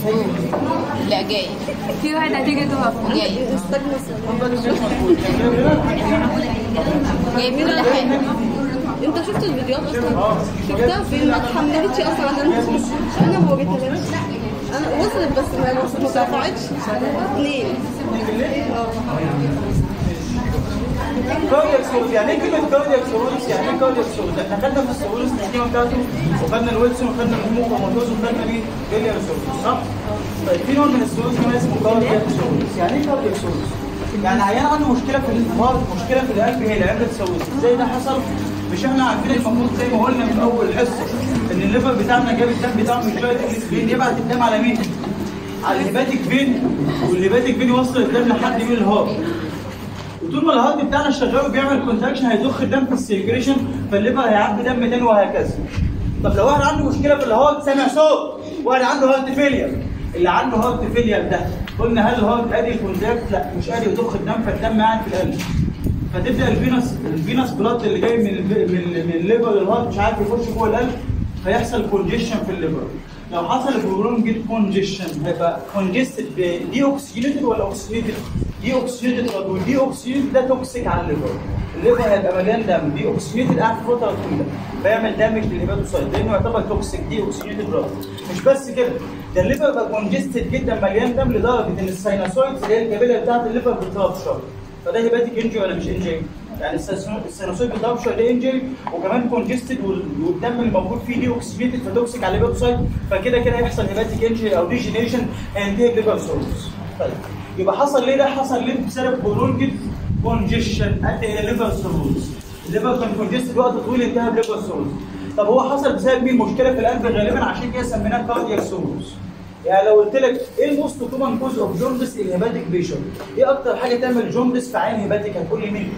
لا جاي في واحد هتيجي تقف جاي استنى جاي في كل حاجه انت شفت الفيديوهات اصلا شفتها فين ما اتحملتش اصلا عشان انا ما واجهتهاش انا وصلت بس ما ما رفعتش اثنين اه كاردياك سورس يعني ايه كلمه كاردياك سورس يعني ايه كاردياك سورس احنا خدنا في السورس القديمه بتاعته وخدنا الويلسون وخدنا الهيموكروماتوز وخدنا مين جيليار سورس صح طيب في نوع من السورس كمان اسمه كاردياك سورس يعني ايه كاردياك سورس يعني عيان عنده مشكله في الهارت مشكله في القلب هي اللي عملت سورس ازاي ده حصل مش احنا عارفين المفروض زي ما قلنا من اول حصه ان الليفر بتاعنا جاب الدم بتاعه من شويه فين يبعت الدم على مين على الهيباتيك فين والهيباتيك فين يوصل الدم لحد مين الهارت وطول ما الهارت بتاعنا شغال وبيعمل كونتراكشن هيضخ الدم في السيركيليشن فالليفر هيعبي دم تاني وهكذا. طب لو واحد عنده مشكله في الهارت سامع صوت واحد عنده هارت فيلير اللي عنده هارت فيلير ده قلنا هل الهارت قادر يكونتراكت؟ لا مش قادر يضخ الدم فالدم قاعد في القلب. فتبدا الفينوس الفينوس بلاد اللي جاي من ال- من من الليفر للهارت مش عارف يخش جوه القلب فيحصل كونجيشن في الليفر. لو حصل برولونجد كونجيشن هيبقى كونجستد بدي اوكسيديتد ولا اوكسيديتد؟ دي اوكسيديتد والدي اوكسيديتد ده توكسيك على الليفر. الليفر هيبقى مليان دم دي اوكسيديتد قاعد في فتره طويله فيعمل دامج للهيباتوسايت لانه يعتبر توكسيك دي اوكسيديتد بلاد. مش بس كده ده الليفر بقى كونجستد جدا مليان دم لدرجه ان الساينوسويدز اللي هي الكابيلا بتاعت الليفر بترابشر. فده هيباتيك انجري ولا مش انجري؟ يعني السينوسويد السينوسويد بترابشر ده انجري وكمان كونجستد والدم اللي موجود فيه دي اوكسيديتد فتوكسيك على الهيباتوسايت فكده كده هيحصل هيباتيك انجري او ديجينيشن هينتهي بليفر سورس. طيب يبقى حصل ليه ده؟ حصل ليه بسبب برولونجد كونجيشن ادى الى ليفر سورس. الليفر كان كونجستد وقت طويل انتهى بليفر سورس. طب هو حصل بسبب مين؟ مشكله في القلب غالبا عشان كده سميناه كاردياك سورس. يعني لو قلت لك ايه الموست كومن كوز اوف جوندس ان هيباتيك بيشن؟ ايه اكتر حاجه تعمل جوندس في عين هيباتيك؟ هتقول لي مين؟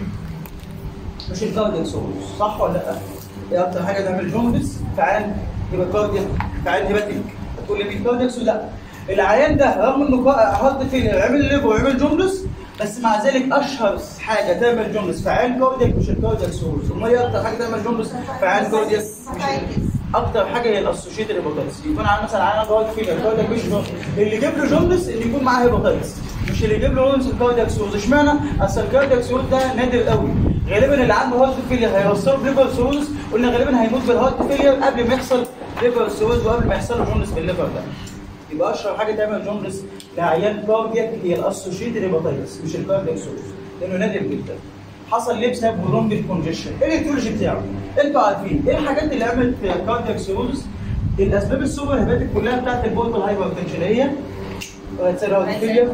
مش الكاردياك سورس صح ولا لا؟ ايه اكتر حاجه تعمل جوندس في عين يبقى كاردياك في عين هيباتيك؟ هتقول لي مين كاردياك سورس؟ لا العيان ده رغم انه هارد فيلر عمل ليفر وعمل جوندس بس مع ذلك اشهر حاجه تعمل جوندس في عين كاردياك مش الكاردياك سورس، امال ايه اكتر حاجه تعمل جوندس في عين كاردياك؟ مش اكتر حاجه هي الاسوشيتد هيباتايتس يكون عن مثلا عيان عنده هارت فيلر كاردياك مش جوندس اللي يجيب له جوندس ان يكون معاه هيباتايتس مش اللي يجيب له جوندس الكاردياك سورس اشمعنى؟ اصل الكاردياك سورس ده نادر قوي غالبا اللي عنده هارت فيلر هيوصله بليفر سورس قلنا غالبا هيموت بالهارت فيلر قبل ما يحصل ليفر سورس وقبل ما يحصل له جوندس بالليفر ده يبقى اشهر حاجه تعمل جوندس لعيان كاردياك هي الاسوشيتد هيباتايتس مش الكاردياك سورس لانه نادر جدا حصل ليه بسبب برونجل كونجيشن ايه الايتيولوجي بتاعه انتوا عارفين ايه الحاجات اللي عملت في الكاردياك سيروز الاسباب السوبر هيباتيك كلها بتاعت البورتال هايبرتنشن هي سيروديفيليا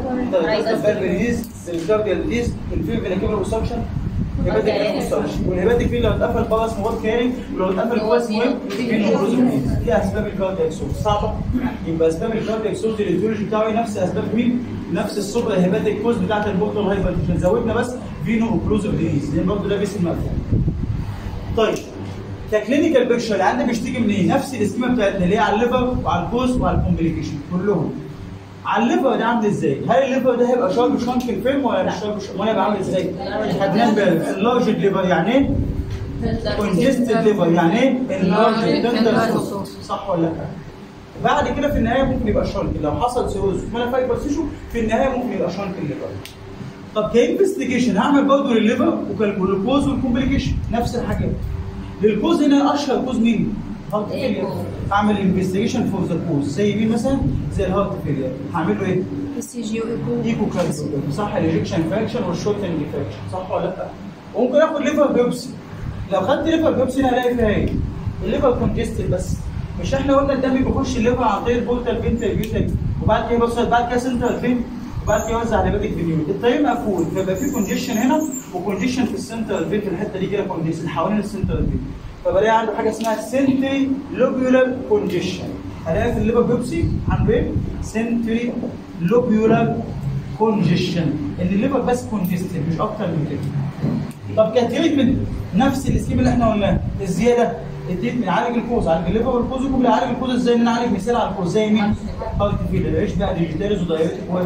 البربريز الكارديال ديز الفيبريلا كيبل اوبستراكشن هيباتيك اوبستراكشن والهيباتيك فيه لو اتقفل بره اسمه وات كاري ولو اتقفل جوه اسمه ايه؟ فينوبروزوميز دي اسباب الكاردياك سيروز صعبه يبقى اسباب الكاردياك سيروز الايتيولوجي بتاعه نفس اسباب مين؟ نفس السوبر هيباتيك كوز بتاعت البورتال هايبرتنشن زودنا بس فينو اوبروزوف ديز لان برضه ده باسم مفهوم طيب ككلينيكال بيكشر اللي عندي بيشتكي من ايه؟ نفس الاسكيما بتاعتنا اللي هي على الليفر وعلى الكوز وعلى الكومبليكيشن كلهم. على الليفر ده عامل ازاي؟ هل الليفر ده هيبقى شارب شانك الفيلم ولا مش شارب شانك؟ امال هيبقى عامل ازاي؟ خدناه امبارح اللارج ليفر يعني ايه؟ كونجستد ليفر يعني ايه؟ اللارج تندر صح ولا لا؟ بعد كده في النهايه ممكن يبقى شانك لو حصل سيروز ما فايبر تيشو في النهايه ممكن يبقى شانك الليفر. طب كانفستيجيشن هعمل برضه للليفر وكالجلوكوز والكومبليكيشن نفس الحاجات. للكوز هنا اشهر كوز مين؟ هارت فيلير اعمل انفستيجيشن فور ذا كوز زي مين مثلا؟ زي الهارت فيلير هعمل له ايه؟ سي جي وايكو ايكو كارديو صح الايجكشن فراكشن والشورتنج فراكشن صح ولا لا؟ وممكن اخد ليفر بيوبسي لو خدت ليفر بيوبسي هنا هلاقي فيها ايه؟ الليفر كونجستد بس مش احنا قلنا الدم بيخش الليفر عن طريق البورتال فين وبعد كده يوصل بعد كده سنترال فين وبعد كده يوزع على باقي الفينيول الطريق مقفول فيبقى في كونجيشن هنا وكونجيشن في السنترال فين في الحته دي كده كونجيشن حوالين السنترال فين فبلاقي عنده حاجه اسمها سنتري لوبيولار كونجيشن هلاقي في الليفر بيبسي عنده ايه؟ سنتري لوبيولار كونجيشن ان الليفر بس كونجستد مش اكتر من كده طب كتريتمنت نفس الاسكيم اللي احنا قلناه الزياده التريتمنت نعالج الكوز عالج الليفر والكوز وكم نعالج الكوز ازاي نعالج مثال على الكوز زي مين؟ هارت فيلر ايش بقى ديجيتاليز ودايريتك و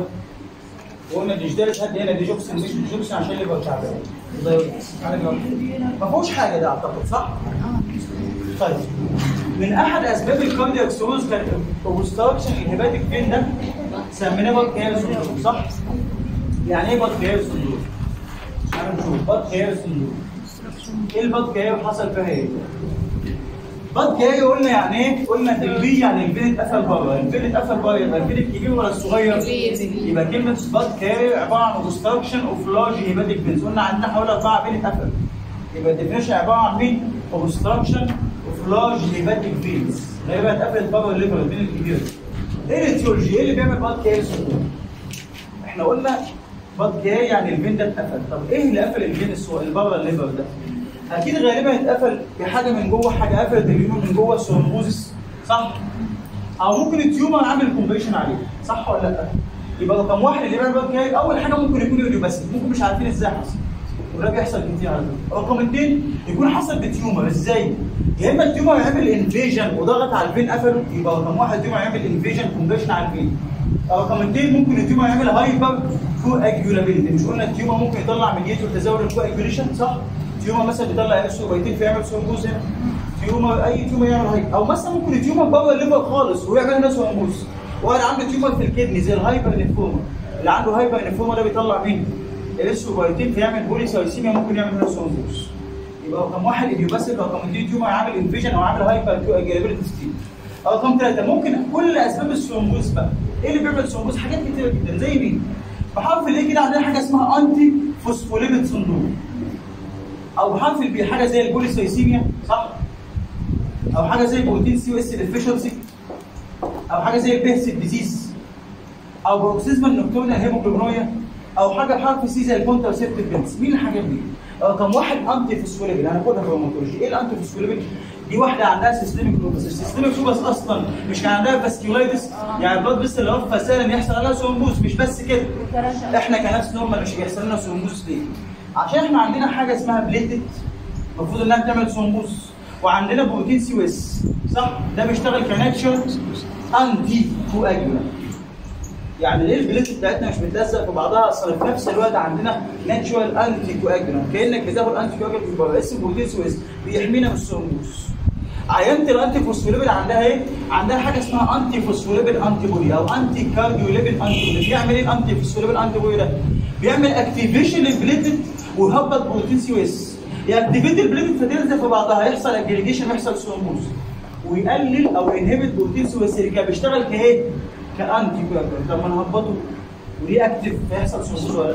وقلنا ديجيتاليز هدي هنا ديجوكسين مش ديجوكسين عشان الليفر تعبان ودايريتكس عالج الهارت. ما فيهوش حاجه ده اعتقد صح؟ طيب من احد اسباب الكاردياك سيروز كان اوبستراكشن الهيباتيك فين ده سميناه بط كيال سندروم صح؟ يعني ايه بط كيال سندروم؟ تعالوا نشوف بط كيال سندروم ايه البط كيال حصل فيها ايه؟ بط كيال قلنا يعني ايه؟ قلنا البي يعني الفين اتقفل بره، الفين اتقفل بره يبقى الفين الكبير ولا الصغير؟ يبقى كلمة بط كيال عبارة عن اوبستراكشن اوف لارج هيباتيك فينز، قلنا عندنا حوالي اربعة فين اتقفل. يبقى الديفينيشن عباره عن مين؟ اوبستراكشن اوف لارج هيباتيك فينز اللي هي بقى اتقفلت بره الليفر الفين الكبير ايه الاتيولوجي؟ ايه اللي بيعمل باد كاي سندروم؟ احنا قلنا باد كاي يعني الفين ده اتقفل طب ايه اللي قفل الفين السو- اللي بره الليفر ده؟ اكيد غالبا اتقفل بحاجه من جوه حاجه قفلت اليوم من جوه سورموزس صح؟ او ممكن التيومر عامل كومبريشن عليه صح ولا لا؟ يبقى رقم واحد اللي بيعمل باد كاي اول حاجه ممكن يكون ايديوباسيك ممكن مش عارفين ازاي حصل وده بيحصل كتير على فكره رقم اثنين يكون حصل بتيومر ازاي؟ يا اما التيومر يعمل انفيجن وضغط على الفين قفله يبقى رقم واحد التيومر يعمل انفيجن كومبريشن على الفين رقم اثنين ممكن التيومر يعمل هايبر كو اجيولابيلتي مش قلنا التيومر ممكن يطلع من يده تزاول الكو اجيوليشن صح؟ تيومر مثلا بيطلع اس وبيتين فيعمل سوربوز هنا تيومر اي تيومر يعمل هايبر او مثلا ممكن التيومر بره الليفر خالص ويعمل هنا سوربوز واحد عنده تيومر في الكدني زي الهايبر نيفروما اللي عنده هايبر نيفروما ده بيطلع مين؟ الاسوبايتين فيعمل بولي سايسيميا ممكن يعمل هنا سوربوز يبقى رقم واحد ايديوباسيك رقم اثنين تيومر عامل انفيجن او عامل هايبر كيو اجيلابيلتي ستيل رقم ثلاثه ممكن كل اسباب الثرومبوز بقى ايه اللي بيعمل ثرومبوز حاجات كتيره جدا زي مين؟ بحرف الايه كده عندنا حاجه اسمها انتي فوسفوليبيد سندروم او بحرف البي حاجه زي البوليسايسيميا صح؟ او حاجه زي بروتين سي او اس ديفيشنسي او حاجه زي البيهس ديزيز او بروكسيزمال نوكتورنال هيموجلوبينوريا او حاجه بحرف سي زي الكونترسيبتيف بنس مين الحاجات دي؟ رقم واحد انتي فوسفوليبيد هناخدها في الروماتولوجي ايه الانتي فوسفوليبيد؟ دي واحده عندها سيستميك لوبس السيستميك لوبس اصلا مش كان عندها فاسكيولايتس يعني البلاد بس اللي هو فسالم يحصل عليها سومبوس مش بس كده احنا كناس نورمال مش بيحصل لنا سومبوس ليه؟ عشان احنا عندنا حاجه اسمها بليتد المفروض انها بتعمل سومبوس وعندنا بروتين سي اس صح؟ ده بيشتغل كناتشر انتي كواجولانت يعني ليه البليت بتاعتنا مش بتلزق في بعضها اصلا في نفس الوقت عندنا ناتشورال انتي كواجولانت كانك بتاخد انتي كواجولانت بره اسم بروتين سويس بيحمينا من الثرومبوس عينه الانتي فوسفوليبيد عندها ايه؟ عندها حاجه اسمها انتي فوسفوليبيد انتي بودي او انتي كارديوليبيد انتي بودي بيعمل ايه الانتي فوسفوليبيد انتي بودي ده؟ بيعمل اكتيفيشن للبليتد ويهبط بروتين سويس ياكتيفيت البليتد فتلزق في بعضها يحصل اجريجيشن يحصل ثرومبوس ويقلل او ينهبت بروتين سويس اللي كان بيشتغل كايه؟ كانتي كواجولانت طب ما نهبطه ورياكتيف فيحصل ثرومبوس ولا لا؟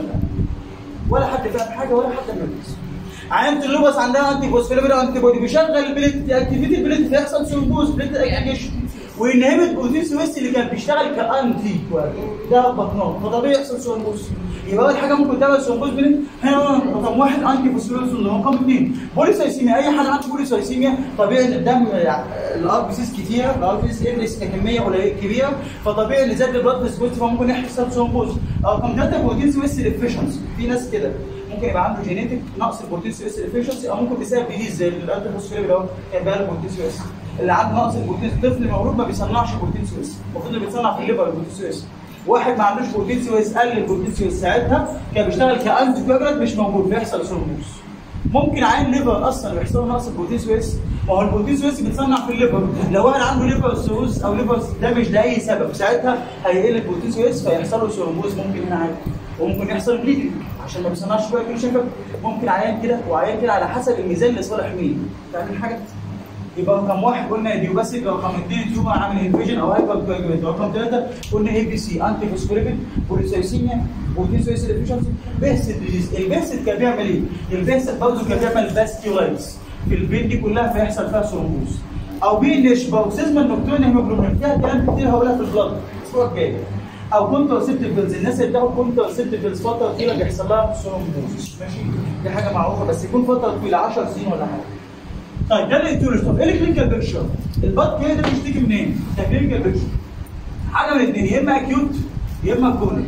ولا حد فاهم حاجه ولا حد مركز عينة اللوبس عندها انتي فوسفوليبيد انتي بودي بيشغل البليت اكتيفيتي البليت فيحصل ثرومبوز بليت اجريجيشن وينهبت بروتين سويس اللي كان بيشتغل كانتي كواجولانت ده بطنه فطبيعي يحصل ثرومبوز يبقى اول حاجه ممكن تعمل ثرومبوز بين هنا رقم واحد انتي فوسفوليبيد سندروم رقم اثنين بوليسايسيميا اي حد عنده بوليسايسيميا طبيعي ان الدم الار بي سيس كتيره الار بي سيس انريس كميه قليله كبيره فطبيعي ان زاد البلاد فيسكوتي فممكن يحصل ثرومبوز رقم ثلاثه بروتين سويس ديفيشنسي في ناس كده ممكن يبقى عنده جينيتك نقص البروتين سويس ديفيشنسي او ممكن بسبب ديزيز زي الانتي فوسفوليبيد اهو كان بقى البروتين سويس اللي عنده نقص البروتين طفل مولود ما بيصنعش بروتين سويس المفروض اللي بيتصنع في الليفر البروتين سويس واحد ما عندوش بروتين سويس قلل البروتين سويس ساعتها كان بيشتغل كانتي كواجولانت مش موجود بيحصل ثرومبوز ممكن عين ليفر اصلا بيحصل له نقص البروتين سويس ما هو البروتين سويس بيتصنع في الليفر لو واحد عنده ليفر سوس او ليفر دامج لاي سبب ساعتها هيقل البروتين سويس فيحصل له ثرومبوز ممكن هنا عادي وممكن يحصل بليدنج عشان ما بيصنعش كويس كل شكل ممكن عيان كده وعيان كده على حسب الميزان لصالح مين فاهمين حاجه؟ يبقى رقم واحد قلنا ديوباسيك رقم اثنين تيومر عامل انفيجن او هايبر كواجولانت رقم ثلاثه قلنا اي بي سي انتي فوسفوليبيد بوليسايسيميا بروتين سويس ديفيشنسي بيهست ديزيز البيهست كان بيعمل ايه؟ البيهست برضه كان بيعمل فاسكيولايتس في البين دي كلها فيحصل فيها ثرومبوز او بينش باروكسيزمال نوكتورن هيموجلوبين فيها كلام كتير هقولها في البلاد الاسبوع الجاي او كونترسبتيف بيلز الناس اللي بتاخد كونترسبتيف بيلز فتره طويله بيحصل لها ثرومبوز ماشي دي حاجه معروفه بس يكون فتره طويله 10 سنين ولا حاجه طيب ده الايتيولوجي طب ايه الكلينيكال بيكشر؟ البط كده ده بيشتكي منين؟ ده كلينيكال بيكشر حاجه من الاثنين يا اما اكيوت يا اما كرونيك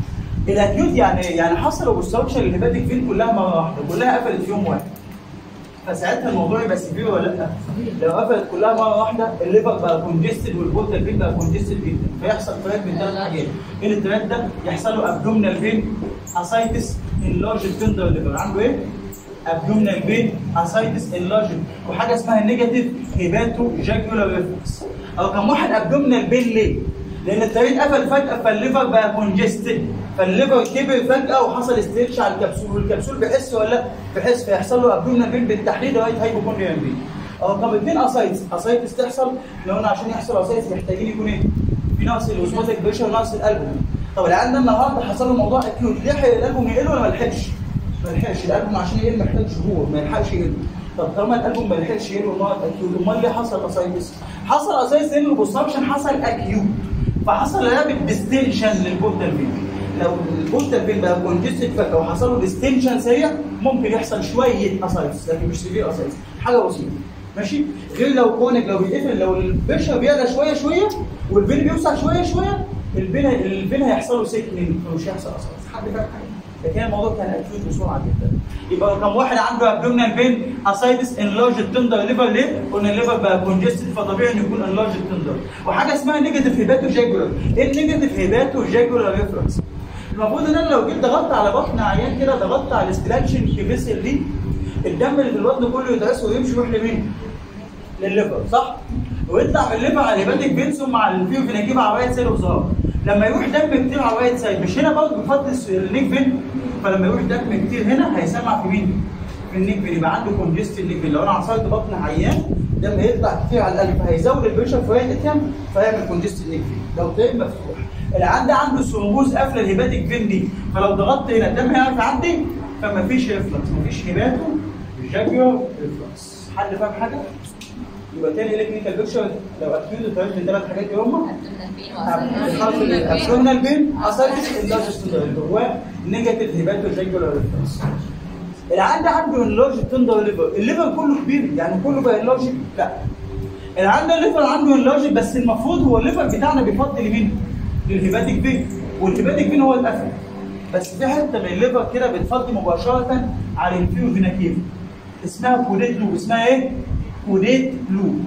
الاكيوت يعني يعني حصل اوبستراكشن الهيباتيك فين كلها مره واحده كلها قفلت في يوم واحد فساعتها الموضوع يبقى سيفير ولا لا؟ لو قفلت كلها مره واحده الليفر بقى كونجستد والبورتال فين بقى كونجستد جدا فيحصل تراك من ثلاث حاجات ايه التراك ده؟ يحصل له ابدومينال فين اسايتس انلارج تندر ليفر عنده ايه؟ ابدومينال بين اسايتس انلارجد وحاجه اسمها النيجاتيف هيباتو جاكيولار ريفلكس او كان واحد ابدومينال بين ليه؟ لان الطريق قفل فجاه فالليفر بقى كونجستد فالليفر كبر فجاه وحصل استريتش على الكبسول والكبسول بيحس ولا لا؟ بيحس فيحصل له ابدومينال بين بالتحديد لغايه هايبوكوندريان بين او طب اثنين اسايتس اسايتس تحصل لو قلنا عشان يحصل اسايتس محتاجين يكون ايه؟ في نقص الاوزموتيك بريشر ونقص الالبوم طب العيال ده النهارده حصل له موضوع اكيوت لحق الالبوم يقل ولا ما لحقش؟ ما لحقش الالبوم عشان يقل محتاج شهور ما يلحقش يقل طب طالما الالبوم ما لحقش يقل والنقط اكيوت امال ليه حصل اسايتس؟ حصل اسايتس لان البوستركشن حصل اكيوت فحصل رابط ديستنشن للبورتال فين لو البورتال فين بقى كونجستد فجاه وحصل له ديستنشن سريع ممكن يحصل شويه اسايتس لكن مش سيفير اسايتس حاجه بسيطه ماشي غير لو كونك لو بيتقفل لو البشر بيعلى شويه شويه والفين بيوسع شويه شويه الفين الفين هيحصل له سيكنينج فمش هيحصل اسايتس حد فاهم حاجه لكن الموضوع كان اكيوت بسرعه جدا يبقى كم واحد عنده ابدومينال بين اسايتس انلارج تندر ليفر ليه؟ قلنا الليفر بقى كونجستد فطبيعي انه يكون انلارج تندر وحاجه اسمها نيجاتيف هيباتو جاكولار ايه النيجاتيف هيباتو جاكولار ريفرنس؟ المفروض ان انا لو جيت ضغطت على بطن عيان كده ضغطت على الاستراكشن كيفيسل دي الدم اللي في البطن كله يتعس ويمشي يروح لمين؟ للليفر صح؟ ويطلع من الليفر على الهيباتيك فين ثم على الفيو فيناكيب على رايت سايد وظهر لما يروح دم كتير على رايت سايد مش هنا برضه بيفضل النيك فين فلما يروح دم كتير هنا هيسمع في مين؟ في النيك فين يبقى عنده كونجست النيك فين لو انا عصرت بطن عيان دم هيطلع كتير على القلب فهيزود البريشر في رايت اتيام فيعمل كونجست النيك فين لو طريق مفتوح العيان ده عنده ثرومبوز قافله الهيباتيك فين دي فلو ضغطت هنا الدم هيعرف يعدي فما فيش ريفلكس ما فيش هيباتو جاكيو ريفلكس حد فاهم حاجه؟ يبقى تاني الكلينيكال بيكشر لو اكيد الطريق من ثلاث حاجات دي هم الحرف الابدومينال بين اسايتس انداجست هو نيجاتيف هيباتو جاكيولار ريفرنس العيان ده عنده انلارج تندر ليفر الليفر كله كبير يعني كله بقى انلارج لا العيان ده الليفر عنده انلارج بس المفروض هو الليفر بتاعنا بيفضل لمين؟ للهيباتيك فين والهيباتيك فين هو القفل بس في حته من الليفر كده بتفضي مباشره على الفيو فيناكيف اسمها كوديت لوب اسمها ايه؟ كوديت لوب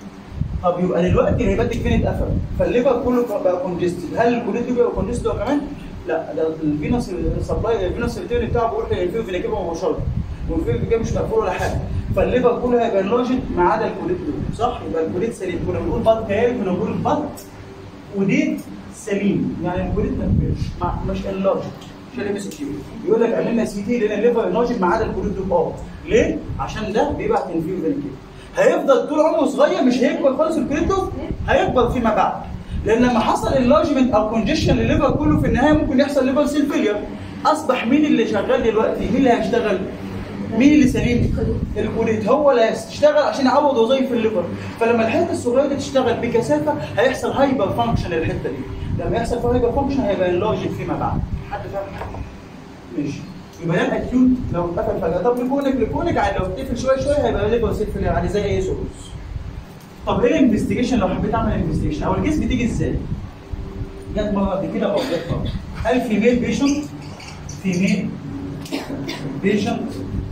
طب يبقى دلوقتي الهيباتيك فين اتقفل فالليفر كله بقى كونجستد هل الكوديت لوب بقى كونجستد هو كمان؟ لا ده الفينوس سبلاي الفينوس ريتيرن بتاعه بيروح للفيو فيناكيف مباشره والفيو فيناكيف مش مقفول ولا حاجه فالليفر كله هيبقى انلارجد ما عدا الكوديت لوب صح؟ يبقى الكوديت سليم كنا بنقول بط كيال كنا بنقول بط كوديت سليم يعني الكوديت ما كبرش مش انلارجد عشان ام اس كيو يقول لك عملنا سي تي لان الليفر ناجد ما عدا الكوليد لوب اه ليه؟ عشان ده بيبعت انفيو فينكيو هيفضل طول عمره صغير مش هيكبر خالص الكوليد لوب هيكبر فيما بعد لان لما حصل انلارجمنت او كونجيشن للليفر كله في النهايه ممكن يحصل ليفر سيل فيلير اصبح مين اللي شغال دلوقتي؟ مين اللي هيشتغل؟ مين اللي سليم؟ الكوليد هو اللي هيشتغل عشان يعوض وظائف الليفر فلما الحته الصغيره دي تشتغل بكثافه هيحصل هايبر فانكشن للحته دي لما يحصل هايبر فانكشن هيبقى انلارجد فيما بعد حد فاهم حاجه؟ ماشي يبقى ده الاكيوت لو اتقفل فجاه طب لكونك لكونك يعني لو اتقفل شويه شويه هيبقى ليفر سيل فيلير يعني زي اي سورس طب ايه الانفستيجيشن لو حبيت اعمل انفستيجيشن او الجسم بتيجي ازاي؟ جت مره قبل كده اه جت مره هل في ميل بيشنت في ميل بيشنت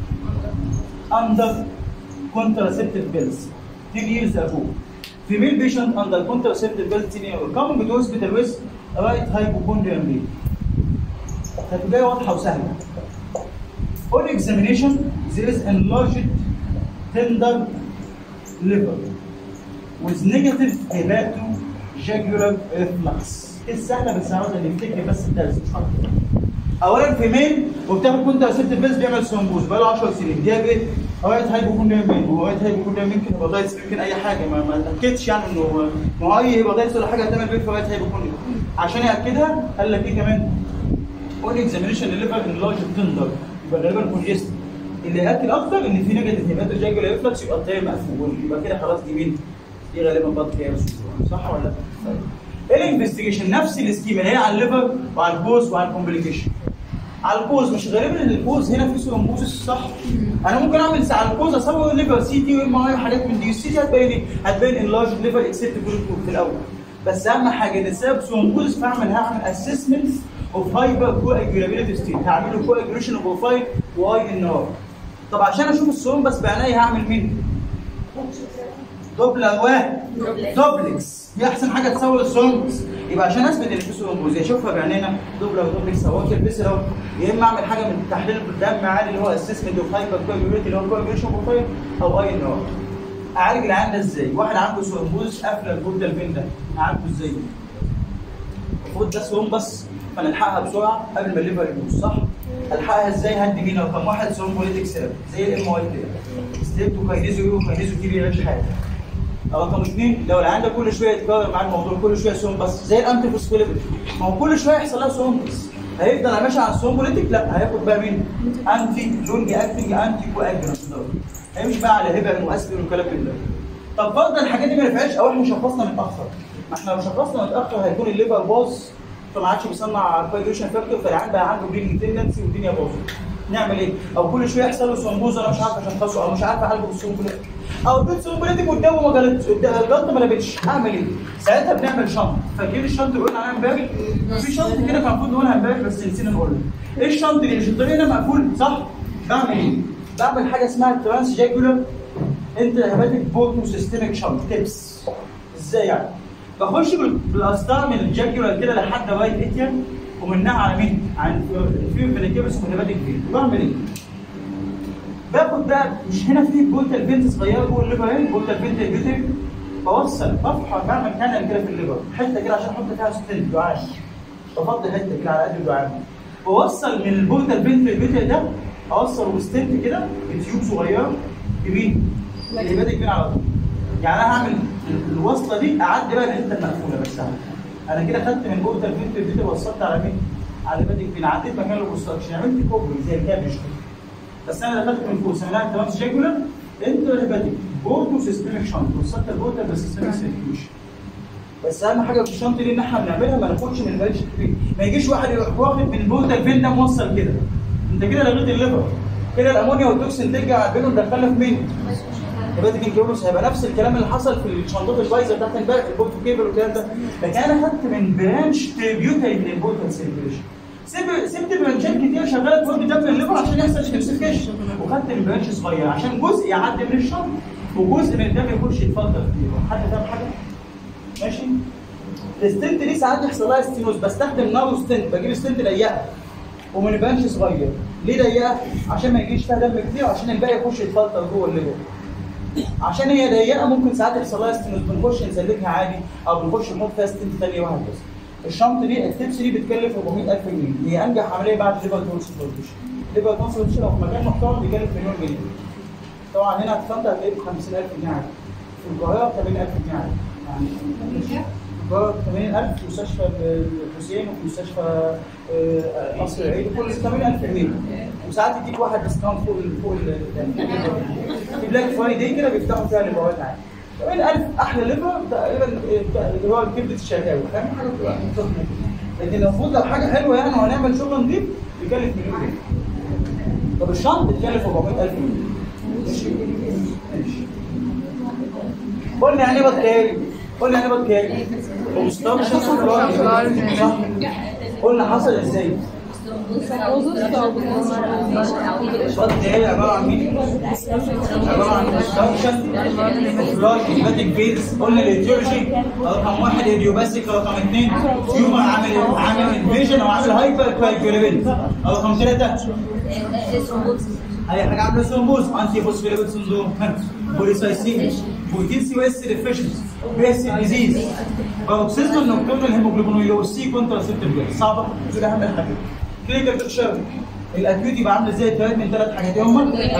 under contraceptive pills 10 years ago female patient under contraceptive pills 10 years ago coming to hospital with right hypochondrial rate هتلاقيها واضحه وسهله on examination there is enlarged tender liver with negative hepatojugular reflux ايه السهله بس عاوز نفتكر بس الدرس مش اكتر اولا في ميل وبتاخد كنت ست بيز بيعمل سمبوز بقاله 10 سنين دي ايه اوقات هايبوكوندريا مين واوقات هايبوكوندريا ممكن هيباتايتس ممكن اي حاجه ما ما اتاكدش يعني انه ما هو اي هيباتايتس ولا حاجه هتعمل بيه في اوقات هايبوكوندريا عشان ياكدها قال لك ايه كمان اون اكزامينشن لليفر انلارج تندر يبقى غالبا كونجست اللي ياكد اكتر ان في نيجاتيف هيباتوجاجولا ريفلكس يبقى الطريق مقفول يبقى كده خلاص دي مين؟ دي غالبا بط كياس صح ولا لا؟ طيب الانفستيجيشن نفس السكيما هي على الليفر وعلى الكوز وعلى الكومبليكيشن على الكوز مش غالبا ان الكوز هنا في سيرومبوزس صح انا ممكن اعمل على الكوز اصور ليفر سي تي وام اي وحاجات من دي السي تي هتبين ايه؟ هتبين انلارج ليفر اكسبت في الاول بس اهم حاجه ان السبب سيرومبوزس فاعمل هعمل اسسمنت اوف هايبر كواجولابيلتي ستيت هعمل له كواجوليشن بروفايل واي ان ار طب عشان اشوف السيروم بس بعناية هعمل مين؟ دوبلر واحد دوبلكس دي احسن حاجه تسوي الثرومبس يبقى عشان اثبت ان في ثرومبوز يا اشوفها بعينينا دوبلر ودوبلكس او اكتب بس لو يا اما اعمل حاجه من تحليل الدم عادي اللي هو اسسمنت اوف هايبر كوagulability اللي هو كوagulation بروفايل او اي ان ار اعالج العيان ده ازاي؟ واحد عنده ثرومبوز قافله الجلد فين ده اعالجه ازاي؟ المفروض ده ثروم بس فنلحقها بسرعه قبل ما الليفر يبوظ صح؟ الحقها ازاي هدي مين رقم واحد ثرومبوليتيك سيرم زي الام واي كده ستريبتوكاينيزو يو كاينيزو تي بيعملش حاجه رقم اثنين لو العيان ده كل شويه يتكرر مع الموضوع كل شويه ثروم بس زي الانتي فوسفوليبيد ما هو كل شويه يحصل لها ثروم بس هيفضل ماشي على الثرومبوليتيك لا هياخد بقى مين؟ انتي لونج اكتنج انتي كواجرانت هيمشي بقى على هيبرين واسبرين والكلام من ده طب فرضا الحاجات دي ما نفعتش او احنا شخصنا متاخر ما احنا لو شخصنا متاخر هيكون الليفر باظ فما عادش بيصنع كويجريشن فاكتور فالعيان بقى عنده برينج تندنسي والدنيا باظت نعمل ايه؟ او كل شويه يحصل له ثرومبوز انا مش عارف اشخصه او مش عارف اعالجه بالثرومبوليتيك او البيت ثرومبوليتيك قدامه ما جالتش الجلطه ما لبتش اعمل ايه؟ ساعتها بنعمل شنط فاكرين الشنط اللي قلنا عليها امبارح؟ في شنط كده كان المفروض نقولها امبارح بس نسينا نقولها ايه الشنط دي؟ مش الطريق هنا مقفول صح؟ بعمل ايه؟ بعمل حاجه اسمها ترانس جاكولار انت هباتك بوتو سيستميك شنط تبس ازاي يعني؟ بخش بال- بالقسطره من الجاكولار كده لحد رايت اتيان ومنها على مين؟ على الفيو فينيكيبس وهباتك فين بعمل ايه؟ باخد بقى مش هنا في بوتال فينت صغيره جوه الليفر اهي بوتال فينت البيوتيك بوصل بفحر بعمل كانال كده في الليفر حته كده عشان احط فيها ستنت دعاء بفضي حته كده على قد الدعاء بوصل من البوتال فينت البيوتيك ده اوصل وستنت كده بتيوب صغيره بمين؟ الهباتك فين على طول يعني انا هعمل ال- الوصله دي اعدي بقى الحته المقفوله بس أنا. انا كده خدت من بوتال فينت البيوتيك وصلت على مين؟ على الهباتك فين عديت مكان الاوبستراكشن عملت كوبري زي الكابج كده بس انا دخلت من فوق سميناها ترانس جاكولار انت هيباتيك بورتو سيستميك شنط وصلت البورتا بس سيستميك سيركيوشن بس اهم حاجه في الشنط دي ان احنا بنعملها ما ناخدش من البريش كتير ما يجيش واحد يروح واخد من البورتا الفين ده موصل كده انت كده لغيت الليفر كده الامونيا والتوكسين ترجع بينهم دخلنا في مين؟ هيباتيك انكيوبوس هيبقى نفس الكلام اللي حصل في الشنطات البايظه بتاعت امبارح البورتو كيبل والكلام ده لكن انا خدت من برانش تريبيوتري من البورتا سيركيوشن سيب سبت برانشات كتير شغاله تودي دم الليفر عشان يحصل سبيسيفيكيشن وخدت من برانش صغير عشان جزء يعدي من الشنط وجزء من الدم يخش يتفلتر فيه حد فاهم حاجه؟ ماشي؟ الستنت دي ساعات يحصل لها ستينوز بستخدم نارو ستنت بجيب ستنت ضيقه ومن برانش صغير ليه ضيقه؟ عشان ما يجيش فيها دم كتير وعشان الباقي يخش يتفلتر جوه الليفر عشان هي ضيقه ممكن ساعات يحصل لها ستينوز بنخش نسلكها عادي او بنخش نحط فيها ستنت ثانيه واحده بس الشنطه دي التبس دي بتكلف 400000 جنيه هي انجح عمليه بعد ليفر ترانسبلانتيشن ليفر ترانسبلانتيشن لو في مكان محترم بيكلف مليون جنيه طبعا هنا هتفضل هتلاقيه ب 50000 جنيه عادي في القاهره ب 80000 جنيه عادي يعني القاهره ب 80000 في مستشفى الحسين وفي مستشفى آه، قصر العيد كل 80000 جنيه وساعات يديك واحد ديسكاونت فوق ال- فوق ال- في بلاك فرايداي كده بيفتحوا فيها ليفرات عادي 80000 احلى ليفر تقريبا آه، اللي هو كبده الشرقاوي فاهم حاجه بتبقى منتظمة كده. لكن المفروض لو حاجه حلوه يعني وهنعمل شغل نضيف يكلف مليون جنيه طب الشنط بتكلف 400000 جنيه ماشي ماشي قلنا يعني ايه بطاري قلنا يعني ايه بطاري اوبستراكشن صح قلنا حصل ازاي بطاري عباره عن مين عباره عن اوبستراكشن فلاش هيباتيك فيز قلنا الايديولوجي رقم واحد ايديوباسيك رقم اثنين تيومر عامل عامل انفيجن او عامل هايبر كواجولابيلتي رقم ثلاثه اي حاجه عامله ثرومبوز انتي فوسفوليبيد سندروم بوليسايسيميا بروتين سي اس ديفيشنسي بي اس ديزيز باروكسيزمال نوكتورنال هيموجلوبينوريوسي كونتراسيبتيف صعبه دول اهم الحاجات كلينيكال بيكتشر الاكيوت يبقى عامل ازاي ثلاث من ثلاث حاجات هم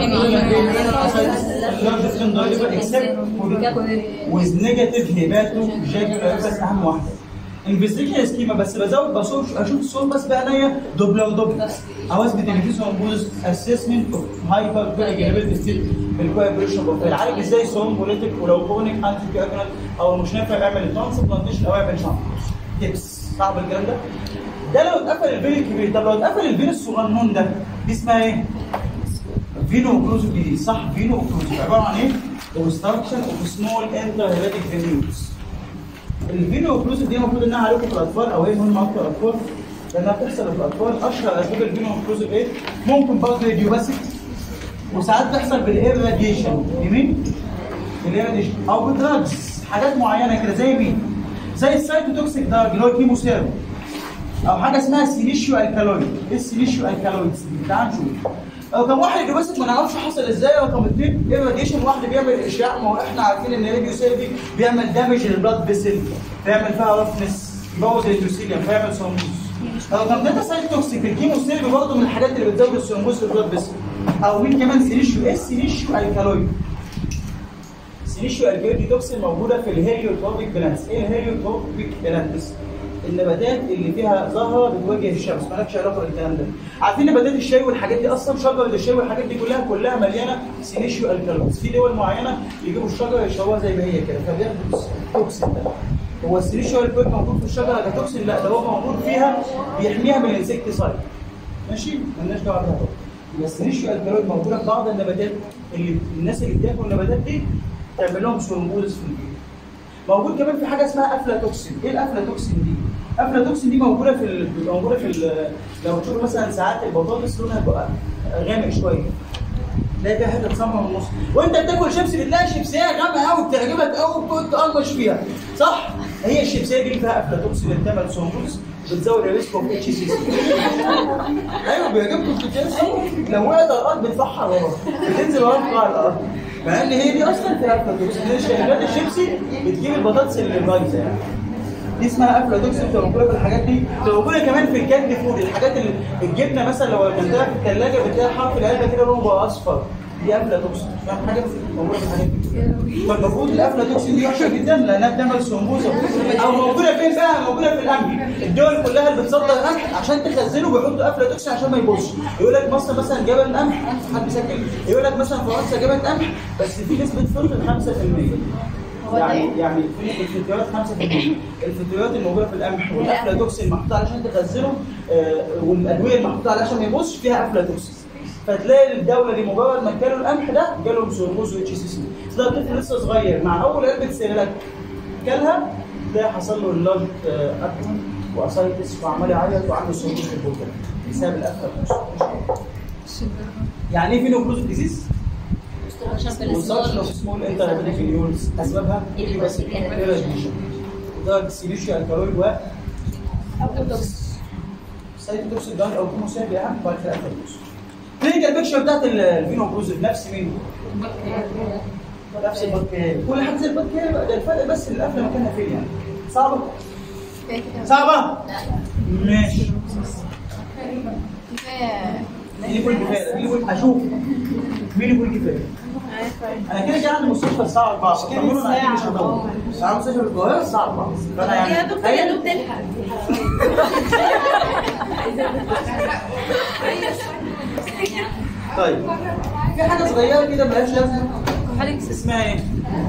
اكسبت with negative hepato jagular بس اهم واحده انفستيجيشن سكيما بس بزود بشوف اشوف الصور بس بعينيا دوبله ودوبله او اثبت ان في ثرومبوز اسسمنت اوف هايبر كواجولابيلتي ستيت بالكواجوليشن بروفايل عالج ازاي ثرومبوليتيك ولو كرونيك انتي كواجولانت او مش نافع يعمل ترانسبلانتيشن او يعمل شنط تبس صعب الكلام ده ده لو اتقفل الفين الكبير طب لو اتقفل الفين الصغنون ده دي اسمها ايه؟ فينو اوكلوزيف ديزيز صح فينو اوكلوزيف عباره عن ايه؟ اوبستراكشن اوف سمول انتر هيباتيك فينيوز الفينو اوكلوزيف دي المفروض انها عليكم في الاطفال او هي مهمه اكتر الاطفال لانها بتحصل في الاطفال اشهر اسباب الفينو اوكلوزيف ايه؟ ممكن برضه ايديوباسيك وساعات بتحصل بالإيراديشن يمين اللي هي دي او بدراجز حاجات معينه كده زي مين؟ زي السايتوتوكسيك دراج اللي هو الكيموثيرابي او حاجه اسمها سيليشيو الكالويد ايه السيليشيو الكالويدز دي؟ تعال نشوف رقم واحد اللي بس ما نعرفش حصل ازاي رقم اثنين الراديشن واحد بيعمل اشعاع ما هو احنا عارفين ان الراديو سيرفي بيعمل دامج للبلاد فيسل بيعمل فيها رفنس يبوظ الانتوسيليوم فيعمل ثرومبوز رقم ثلاثه سايت توكسيك الكيمو سيرفي برضه من الحاجات اللي بتزود الثرومبوز في البلاد فيسل او مين كمان سيليشيو ايه السيليشيو الكالويد سيليشيو الكالويد توكسين موجوده في الهيليوتروبيك بلانتس ايه الهيليوتروبيك بلانتس النباتات اللي فيها زهره بتواجه الشمس مالكش علاقه بالكلام ده عارفين نباتات الشاي والحاجات دي اصلا شجره الشاي والحاجات دي كلها كلها مليانه سيليشيو الكالويدز في دول معينه يجيبوا الشجره يشربوها زي ما هي كده فبياخدوا التوكسين ده هو السيليشيو الكالويد موجود في الشجره كتوكسين لا ده هو موجود فيها بيحميها من الانسكتيسايد ماشي مالناش دعوه بيها يبقى السيليشيو الكالويد موجوده في بعض النباتات اللي الناس اللي بتاكل النباتات دي تعمل لهم ثرومبوزس في الجلد موجود كمان في حاجه اسمها افلاتوكسين ايه الافلاتوكسين دي افلاتوكسين دي موجوده في ال... بتبقى موجوده في ال... لو تشوف مثلا ساعات البطاطس لونها بيبقى غامق شويه تلاقي فيها حته سمراء من النص وانت بتاكل شيبسي بتلاقي شيبسيه غامقه قوي بتعجبك قوي وبتقعد تقرمش فيها صح؟ هي الشيبسيه دي اللي فيها افلاتوكسين اللي بتعمل ثرومبوز بتزود الريسك اوف اتش سي سي ايوه بيعجبكم الكتاب لو وقعت على الارض بتفحر ورا بتنزل ورا على الارض مع ان هي دي اصلا فيها افلاتوكسين هي شغاله الشيبسي بتجيب البطاطس اللي بايظه يعني دي اسمها افلاتوكسين بتبقى موجوده في الحاجات دي بتبقى موجوده كمان في الكاند فود الحاجات اللي الجبنه مثلا لو اكلتها في الثلاجه بتلاقي حرف العلبه كده لونه بقى اصفر دي افلاتوكسين فاهم حاجه موجوده في الحاجات دي فالمفروض الافلاتوكسين دي وحشه جدا لانها بتعمل ثرومبوز او موجوده فين بقى موجوده في القمح الدول كلها اللي بتصدر قمح عشان تخزنه بيحطوا افلاتوكسين عشان ما يبوظش يقول لك مصر مثلا جبل قمح حد ساكن يقول لك مثلا فرنسا جبل قمح بس في نسبه فلتر 5% يعني يعني في الفيديوهات 5% الفيديوهات الموجوده في القمح والافلاتوكسين المحطوطه علشان تخزنه آه، والادويه المحطوطه علشان ما يبوظش فيها افلاتوكسين فتلاقي الدوله دي مجرد ما كانوا القمح ده جالهم ثرومبوز واتش سي سي ده طفل لسه صغير مع اول علبه سيريلاك كلها ده حصل له اللارج ابدومن واسايتس وعمال يعيط وعنده ثرومبوز في البوكر بسبب الافلاتوكسين يعني ايه فينوكلوز ديزيز؟ والسبشن اوف سمول انترابيتيك نيورز اسبابها ايراديشن ده سيليشيا الكالويد و سايتوكسيك ده او كيموثيرابي اهم بعد كده الفيروس كلينيكال بيكشر بتاعت الفينوكلوزيف نفس مين؟ نفس البكتيريا كل حاجه زي البكتيريا بقى ده الفرق بس اللي قافله مكانها فين يعني صعبه؟ صعبه؟ ماشي كفايه مين يقول كفايه مين يقول اشوف مين يقول كفايه انا كده جاي عند مستشفى الساعه 4 فطمنوا انا اكيد مش هدور انا مستشفى القاهره الساعه 4 فانا يعني يا دكتور يا دكتور تلحق طيب في حاجه صغيره كده ملهاش لازمه اسمها ايه؟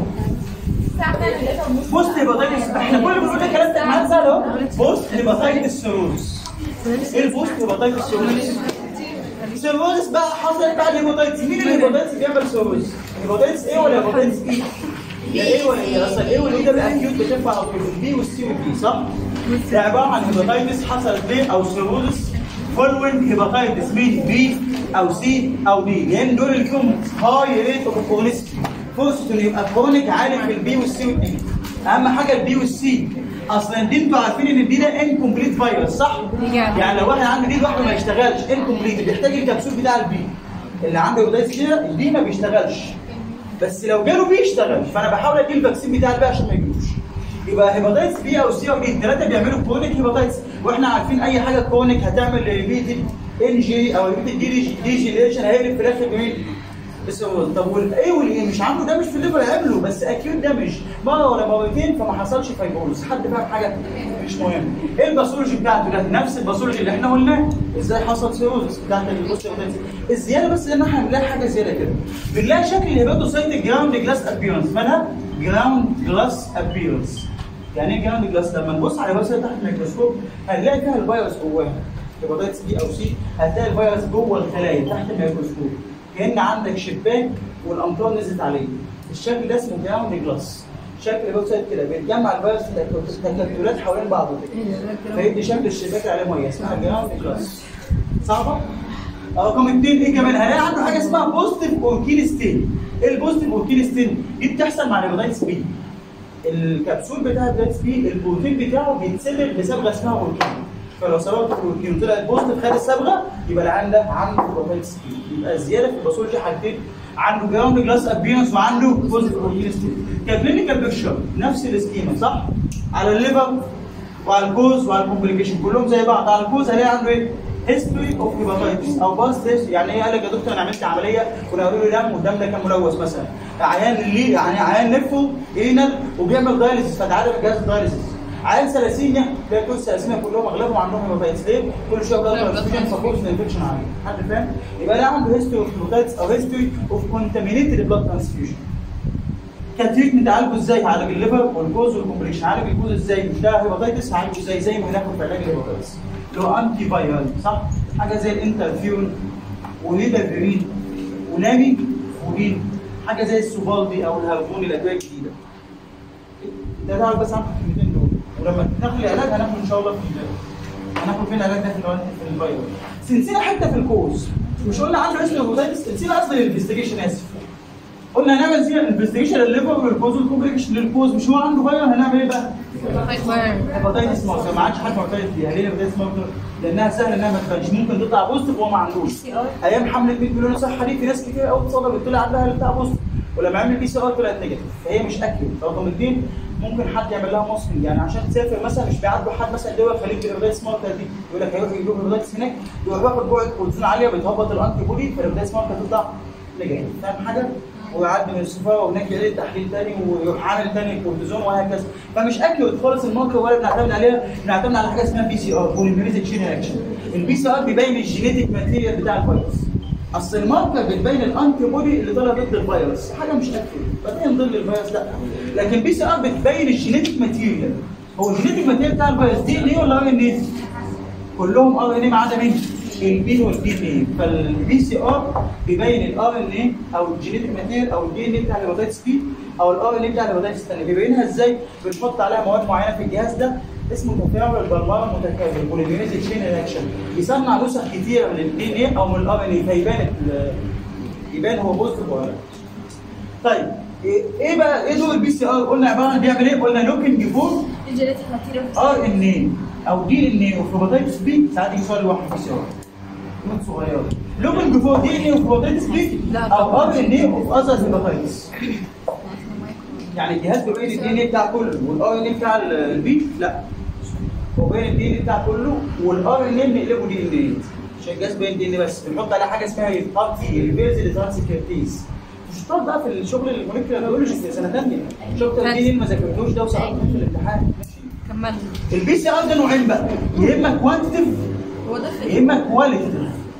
بوست هيباتايتس احنا كل ما بنقول الكلام ده معانا سهل اهو بوست هيباتايتس سيروز ايه البوست هيباتايتس سيروز؟ سيروز بقى حصلت بعد الهيباتايتس مين الهيباتايتس بيعمل سيروز؟ هيباتايتس ايه ولا هيباتايتس اي؟ يا ايه ولا ايه؟ اصل ايه والايه ده بقى اكيوت بتنفع على طول البي والسي والبي صح؟ ده عباره عن هيباتايتس حصلت ليه او سيروز فولوينج هيباتايتس مين بي او سي او دي لان دول اللي فيهم هاي ريت اوف كرونيستي فرصه انه يبقى كرونيك عالي في البي والسي والدي اهم حاجه البي والسي اصلا دي انتوا عارفين ان الدي ده انكمبليت فيروس صح؟ يعني لو واحد عنده دي لوحده ما يشتغلش انكمبليت بيحتاج الكبسول بتاع البي اللي عنده هيباتايتس كده البي ما بيشتغلش بس لو جاله بي يشتغل فانا بحاول ادي الفاكسين بتاع البي عشان ما يجيلوش يبقى هيباتايتس بي او سي او دي الثلاثه بيعملوا كرونيك هيباتايتس واحنا عارفين اي حاجه كرونيك هتعمل ريبيتد ان جي او ريبيتد دي دي جيليشن هيقلب في الاخر بمين؟ بسهوله طب والايه والايه مش عنده دامج في الليفر قبله بس اكيوت دامج مره ولا مرتين فما حصلش فايبروز حد فاهم حاجه مش مهم ايه الباثولوجي بتاعته ده نفس الباثولوجي اللي احنا قلناه ازاي حصل سيروز بتاعت البوست الزياده بس ان احنا بنلاقي حاجه زياده كده بنلاقي شكل الهيباتوسايت جراوند جلاس ابيرنس مالها جراوند جلاس ابيرنس يعني ايه جراوند جلاس لما نبص على الهيباتوسايت تحت الميكروسكوب هنلاقي فيها الفيروس جواها هيباتايتس بي او سي هتلاقي الفيروس جوه الخلايا تحت الميكروسكوب كان عندك شباك والامطار نزلت عليه الشكل ده اسمه جراوند جلاس شكل الهيباتوسايت كده بيتجمع الفيروس في تكتلات حوالين بعضه كده فيدي شكل الشباك اللي عليه ميه اسمها جراوند جلاس صعبه؟ رقم اثنين ايه كمان هلاقي عنده حاجه اسمها بوزيتيف اوركين ستين ايه البوزيتيف اوركين ستين دي بتحصل مع الهيباتيتس بي الكبسول بتاع الهيباتيتس بي البروتين بتاعه بيتسبب بصبغه اسمها اوركين فلو سببت اوركين وطلعت بوزيتيف خد الصبغه يبقى العيان ده عنده هيباتيتس بي يبقى الزياده في الباثولوجي حاجتين عنده جراوند جلاس ابيرنس وعنده بوزيتيف اوركين ستين ككلينيكال بيكشر نفس السكيما صح؟ على الليفر وعلى الكوز وعلى الكومبليكيشن كلهم زي بعض على الكوز هلاقي عنده ايه؟ هيستوري اوف هيباتايتس او باست يعني ايه قال لك يا دكتور انا عملت عمليه كنا قالوا لي دم والدم ده كان ملوث مثلا عيان اللي يعني عيان نفه اينال وبيعمل دايليسيس فتعالى بجهاز الدايليسيس عيان ثلاسيميا تلاقي كل الثلاسيميا كلهم اغلبهم عندهم هيباتايتس ليه؟ كل شويه بلاد ترانسفيوجن فبوكس انفكشن عالي حد فاهم؟ يبقى ده عنده هيستوري اوف هيباتايتس او هيستوري اوف كونتامينيتد بلاد ترانسفيوجن كتريتمنت عالجه ازاي؟ عالج الليفر والجوز والكومبليكشن عالج الجوز ازاي؟ مش ده هيباتايتس عالجه ازاي؟ زي ما هناخد في علاج الهيباتايتس اللي هو انتي فايرال صح؟ حاجه زي الانترفيون وليدافيرين ونامي فورين حاجه زي السوفالدي او الهرمون الادويه الجديده ده تعرف بس عن الكلمتين دول ولما ناخد العلاج هناخد ان شاء الله في ال- هناخد فين العلاج ده في الوقت في الفيروس نسينا حته في الكوز مش قلنا عنده اسم هيباتايتس نسينا اصل الانفستيجيشن اسف قلنا هنعمل زي انفستيجيشن للليفر والكوز والكومبليكيشن للكوز مش هو عنده فيروس هنعمل ايه بقى؟ هيباتيتس ماركر ما عادش حد معترف فيها ليه هيباتيتس ماركر؟ لانها سهله انها ما تبانش ممكن تطلع بوزيتيف وهو ما عندوش ايام حمله 100 مليون صحه دي في ناس كتير قوي اتصدمت طلع عندها اللي بتاع بوزيتيف ولما عمل بي سي ار طلعت نيجاتيف فهي مش اكيد رقم اثنين ممكن حد يعمل لها مصري يعني عشان تسافر مثلا مش بيعدوا حد مثلا دول الخليج بالهيباتيتس ماركر دي يقول لك هيروح يجيب هيباتيتس هناك يروح واخد جرعه كورتيزون عاليه بتهبط الانتي بودي فالهيباتيتس ماركر تطلع نيجاتيف فاهم حاجه؟ ويعدي من السفاره وهناك يعيد تحليل تاني ويروح عامل تاني كورتيزون وهكذا فمش اكيوريت خالص الماركر ولا بنعتمد عليها بنعتمد على حاجه اسمها بي سي ار بوليميريز تشين رياكشن البي سي ار بيبين الجينيتك ماتيريال بتاع الفيروس اصل الماركر بتبين الانتي بودي اللي طالع ضد الفيروس حاجه مش اكيوريت بتبين ضد الفيروس لا لكن بي سي ار بتبين الجينيتك ماتيريال هو الجينيتك ماتيريال بتاع الفيروس دي ان ايه ولا ار ان ايه؟ كلهم ار ان ايه ما عدا مين؟ البي والدي ان ايه فالبي سي ار بيبين الار ان ايه او الجينيتك ماتيريال او الدي ان ايه بتاع الهيباتيتس بي او الار ان ايه بتاع الهيباتيتس الثانيه بيبينها ازاي؟ بنحط عليها مواد معينه في الجهاز ده اسمه تفاعل البلمار المتكامل بوليميريز تشين رياكشن بيصنع نسخ كتيره من الدي ان ايه او من الار ان ايه فيبان ال- يبان هو بوزيتيف ولا لا طيب ايه إيه بقى ايه دور البي سي ار قلنا عباره عن بيعمل ايه قلنا لوكينج فور الجينيتك ماتيريال ار ان ايه او دي ان ايه اوف هيباتيتس بي ساعات يجي سؤال لوحده بي سي ار نوت صغيره لوكينج فور دي ان ايه اوف هيباتيتس بي او ار ان ايه اوف اذر هيباتيتس يعني الجهاز بيبين الدي ان ايه بتاع كله والار ان ايه بتاع ال- البي لا هو باين الدي ان ايه بتاع كله والار ان ايه بنقلبه دي ان ايه عشان الجهاز باين دي ان ايه بس بنحط عليه حاجه اسمها ار تي ريفيرس ترانسكريبتيز مش هتقعد بقى في الشغل الموليكيولر بيولوجي في سنه ثانيه شغل الدي ان ايه ما ذاكرتوش ده وسقطت في الامتحان ماشي كملنا البي سي ار ده نوعين بقى يا اما كوانتيتيف هو ده يا اما كواليتيف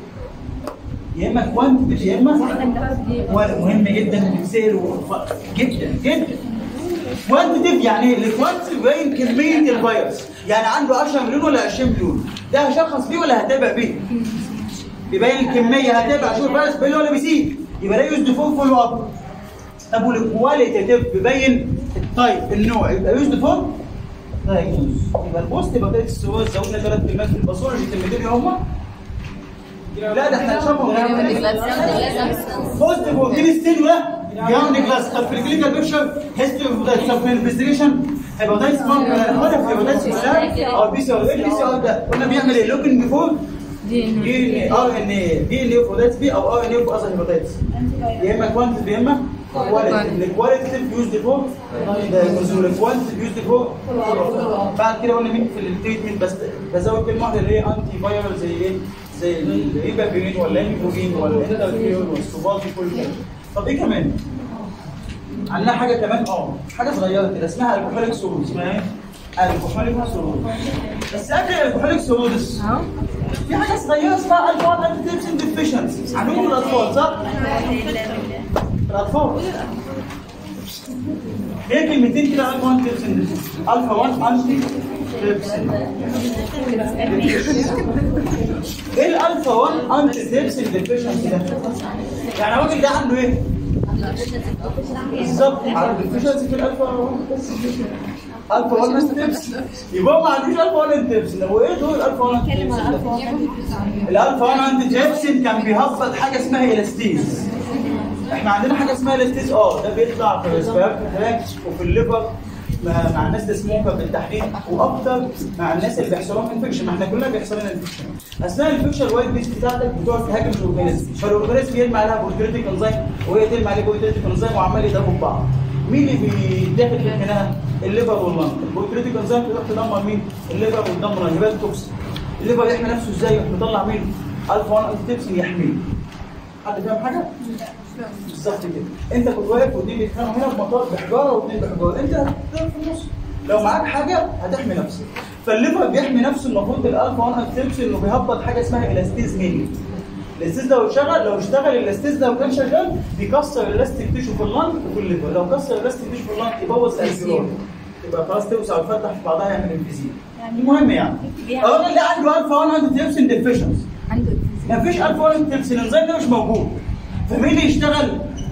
يا اما كوانتيتيف يا اما ولا مهم جدا بتسال وف- جدا جدا كوانتيتيف يعني الكوانتيتيف باين كميه الفيروس يعني عنده 10 مليون ولا 20 مليون ده هشخص بيه ولا هتابع بيه؟ بيبين الكميه هتابع اشوف الفيروس بيقل ولا بيزيد يبقى ده يوزد فور فولو اب طب والكواليتيف بيبين التايب النوع يبقى يوزد فور دايجنوز يبقى البوست هيباتيتس سيروز زودنا ثلاث كلمات في الباثولوجي كلمتين هم لا ده احنا هنشربهم بوست بروتين ستيل ولا جراوند جلاس طب في الكلينيكال بيكشر هيستوري اوف طب في الانفستيجيشن هيباتيتس ممكن هدف هيباتيتس ولا او بي سي ار ايه البي سي ار ده قلنا بيعمل ايه لوكينج بيفور دي ان دي ان ار ان اي دي ان اي اوف هيباتيتس بي او ار ان اي اوف اذر هيباتيتس يا اما كوانتيتيف يا اما كواليتيف الكواليتيف يوزد فور الكوانتيتيف يوزد فور بعد كده قلنا مين في التريتمنت بس بزود كلمه واحده اللي هي انتي فايرال زي ايه زي الايبابرين ولا الانفوجين ولا الانترفيون والسوفالدي كل ده طب ايه كمان؟ عندنا حاجه كمان اه حاجه صغيره كده اسمها الكحوليك سورود اسمها ايه؟ الكحوليك سورود بس قبل الكحوليك سورودس اهو في حاجه صغيره اسمها الفا 1 انتي تيبسين ديفيشنسي عندهم الاطفال صح؟ الاطفال هي كلمتين كده الفا 1 تيبسين ديفيشنسي الفا 1 انتي تيبسين ايه الالفا 1 انتي تيبسين ديفيشنسي ده؟ يعني الراجل ده عنده ايه؟ بالظبط عنده ديفيشنسي في الالفا 1 بس الفا 1 انتيبسين يبقى هو ما عندوش الفا 1 انتيبسين هو ايه دول الفا 1 نتكلم عن انتيبسين الفا الالفا 1 انتيبسين كان بيهبط حاجه اسمها الاستيز احنا عندنا حاجه اسمها الاستيز اه ده بيطلع في الريسبيرتوري تراكت وفي الليفر مع مع الناس اللي سموكر بالتحديد واكتر مع الناس اللي بيحصل لهم انفكشن ما احنا كلنا بيحصل لنا انفكشن اثناء الانفكشن الوايت بيس بتاعتك بتقعد تهاجم الاورجانيزم فالاورجانيزم يرمي عليها بوليتريتيك انزيم وهي ترمي عليه بوليتريتيك انزيم وعمال يضربوا في بعض مين اللي بيتاخد في الخناقه؟ الليفر واللنج البوليتريتيك انزيم تروح تدمر مين؟ الليفر وتدمر يبقى توكسين الليفر يحمي نفسه ازاي؟ يروح مطلع مين؟ الفا 1 انتيبسين يحميه حد فاهم حاجه؟ بالظبط كده انت كنت واقف واثنين بيتخانقوا هنا بمطار بحجاره واثنين بحجاره انت هتقف في النص لو معاك حاجه هتحمي نفسك فالليفر بيحمي نفسه المفروض بالالفا 1 انتيبسين انه بيهبط حاجه اسمها الاستيز ميني الاستيز لو اشتغل لو اشتغل الاستيز لو كان شغال بيكسر الاستيك تيشو في اللنج وفي الليفر لو كسر الاستيك تيشو في اللنج يبوظ الالفيول يبقى خلاص توسع وتفتح في بعضها يعمل انفيزيم المهم يعني اولا اللي عنده الفا 1 انتيبسين ديفيشنسي عنده مفيش الفا 1 انتيبسين الانزيم ده مش موجود فمين اللي يشتغل؟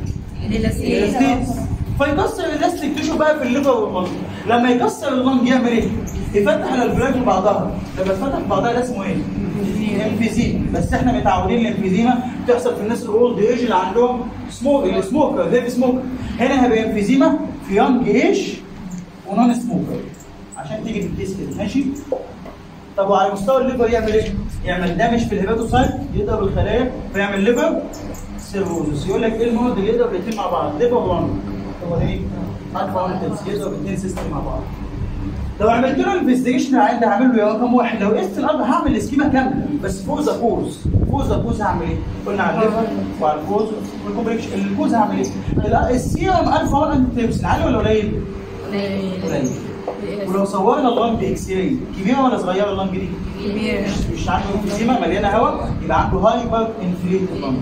الاستيز فيكسر الاستيك تيشو بقى في الليفر واللنج لما يكسر اللنج يعمل ايه؟ يفتح الالفيولات في بعضها لما يفتح في بعضها ده اسمه ايه؟ انفيزيما بس احنا متعودين الانفيزيما بتحصل في الناس الاولد ايج اللي عندهم سموك السموكر هيفي سموكر هنا هيبقى انفيزيما في يونج ايج ونون سموكر عشان تيجي في الكيس كده ماشي؟ طب وعلى مستوى الليفر يعمل ايه؟ يعمل دامج في الهيباتوسايت يضرب الخلايا فيعمل ليفر سيروزس يقول لك ايه المرض اللي يضرب الاثنين مع بعض؟ ليفر 1 هو ده ايه؟ الفا 1 يضرب الاثنين سيستم مع بعض لو عملت له انفستيجيشن عندي هعمل له رقم واحد لو قست الارض هعمل السكيما كامله بس فوق ذا كوز فوق ذا كوز هعمل ايه؟ قلنا على الليفر وعلى الكوز والكومبليكشن الكوز هعمل ايه؟ ال- السيرم الفا 1 انتيبسين عالي ولا قليل؟ قليل ولو صورنا اللنج اكس راي كبيره ولا صغيره اللنج دي؟ كبير مش عنده انفيزيما مليانه هواء يبقى عنده هايبر انفليت اللنج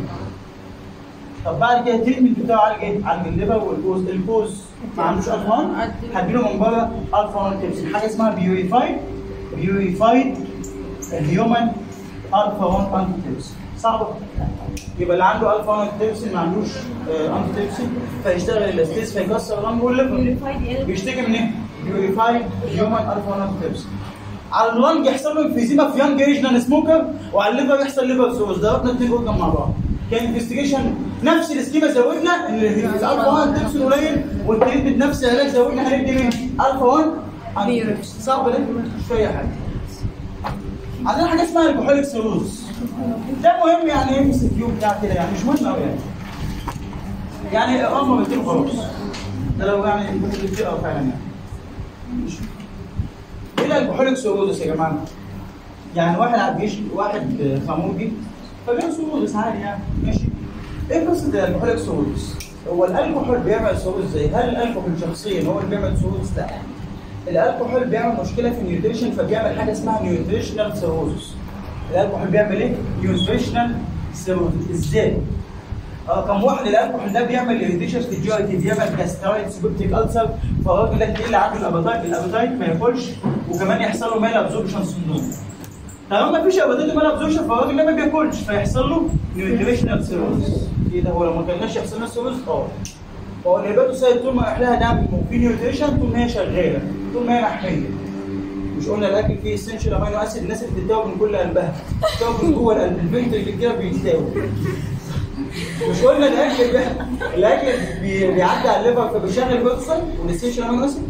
طب بعد كده التريتمنت بتاعه عالج ايه؟ عالج الليفر والكوز الكوز ما عندوش الفا 1 هديله من بره الفا 1 تيبسين حاجه اسمها بيوريفايد بيوريفايد الهيومن الفا 1 انتي تيبسين صعبه يبقى اللي عنده الفا 1 تيبسين ما عندوش انتي تيبسين فيشتغل الاستيز فيكسر اللنج والليفر بيشتكي من ايه؟ بيوريفايد هيومن الفا 1 انتي تيبسين على اللنج يحصل له انفيزيما في يانج ايج نون سموكر وعلى الليفر يحصل ليفر سوز ضربنا اثنين اورجن مع بعض كان انفستيجيشن نفس السكيما زودنا ان الالفا 1 تبسل قليل والتريتمنت نفس العلاج زودنا هندي مين؟ الفا 1 بيرو. صعب ده مش فيها حاجه عندنا حاجه اسمها الكحوليك سيروز ده مهم يعني ايه ام كيو بتاع كده يعني مش مهم قوي يعني يعني اقامه بتجيب خلاص ده لو يعني ممكن تقرا فعلا يعني مش ايه الكحوليك سيروز يا جماعه؟ يعني واحد عم بيش واحد خموجي فبيعمل سيروز عادي يعني ماشي ايه قصه الكحوليك سيروز؟ هو الكحول بيعمل سيروز ازاي؟ هل الكحول شخصيا هو اللي بيعمل سيروز؟ لا الكحول بيعمل مشكله في النيوتريشن فبيعمل حاجه اسمها نيوتريشنال سيروز الكحول بيعمل ايه؟ نيوتريشنال سيروز ازاي؟ اه كم واحد الالكحول ده بيعمل اريتيشن في الجي اي تي بيعمل جاسترايتس بيبتيك السر فالراجل ده اللي عنده الابيتايت الابيتايت ما ياكلش وكمان يحصل له مال ابزوربشن سندروم طالما ما فيش ابيتايت ومال ابزوربشن فالراجل ده ما بياكلش فيحصل له نيوتريشنال سيروز ايه ده هو لو ما كلناش يحصل له سيروز اه هو الهيباتوسايت طول ما احلاها دم وفي نيوتريشن طول ما هي شغاله طول ما هي محميه مش قلنا الاكل فيه اسينشال امينو اسيد الناس اللي بتتداوى من كل قلبها بتتداوى من جوه القلب الفنتركل كده بيتداوى مش قلنا الاكل ده الاكل بي- بيعدي على الليفر فبيشغل الهيباتوسايت والاسينشال امينو اسيد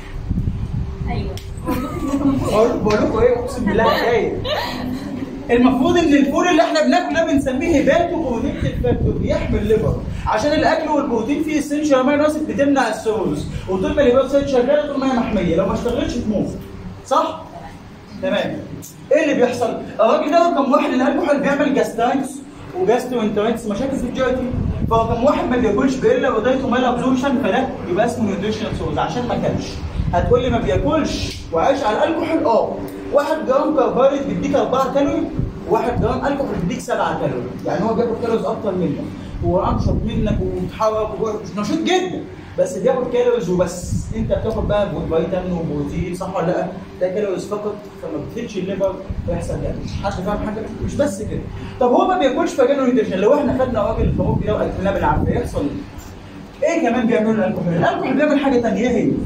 ايوه بقول بقول لكم ايه اقسم بالله حكايه المفروض ان الفول اللي احنا بناكله ده بنسميه هيباتو بروتكتيف فاكتور بيحمي الليفر عشان الاكل والبروتين فيه اسينشال امينو اسيد بتمنع السيروز وطول ما الهيباتوسايت شغاله طول ما هي محميه لو ما اشتغلتش تموت صح؟ تمام ايه اللي بيحصل؟ الراجل ده كم واحد الالكحول بيعمل جاستايتس وجاستو انترنتس مشاكل في الجي تي فهو كم واحد ما بياكلش بيلا ودايته مال ابزوربشن فده يبقى اسمه نيوتريشن سورس عشان ما كلش هتقول لي ما بياكلش وعايش على الالكحول اه 1 جرام كربوهيدرات بيديك 4 كالوري 1 جرام الكحول بيديك 7 كالوري يعني هو بياخد كالوريز اكتر منك هو انشط منك ومتحرك نشيط جدا بس بياخد كالوريز وبس انت بتاخد بقى فيتامين وبروتين صح ولا لا؟ ده كالوريز فقط فما بتفيدش الليفر ويحصل دامج حد فاهم حاجه؟ مش بس كده طب هو ما بياكلش فجاله نيوتريشن لو احنا خدنا راجل الخمور ده واكلناه بالعافيه يحصل ايه؟ ايه كمان بيعمل الكحول؟ الكحول بيعمل حاجه ثانيه ايه هي؟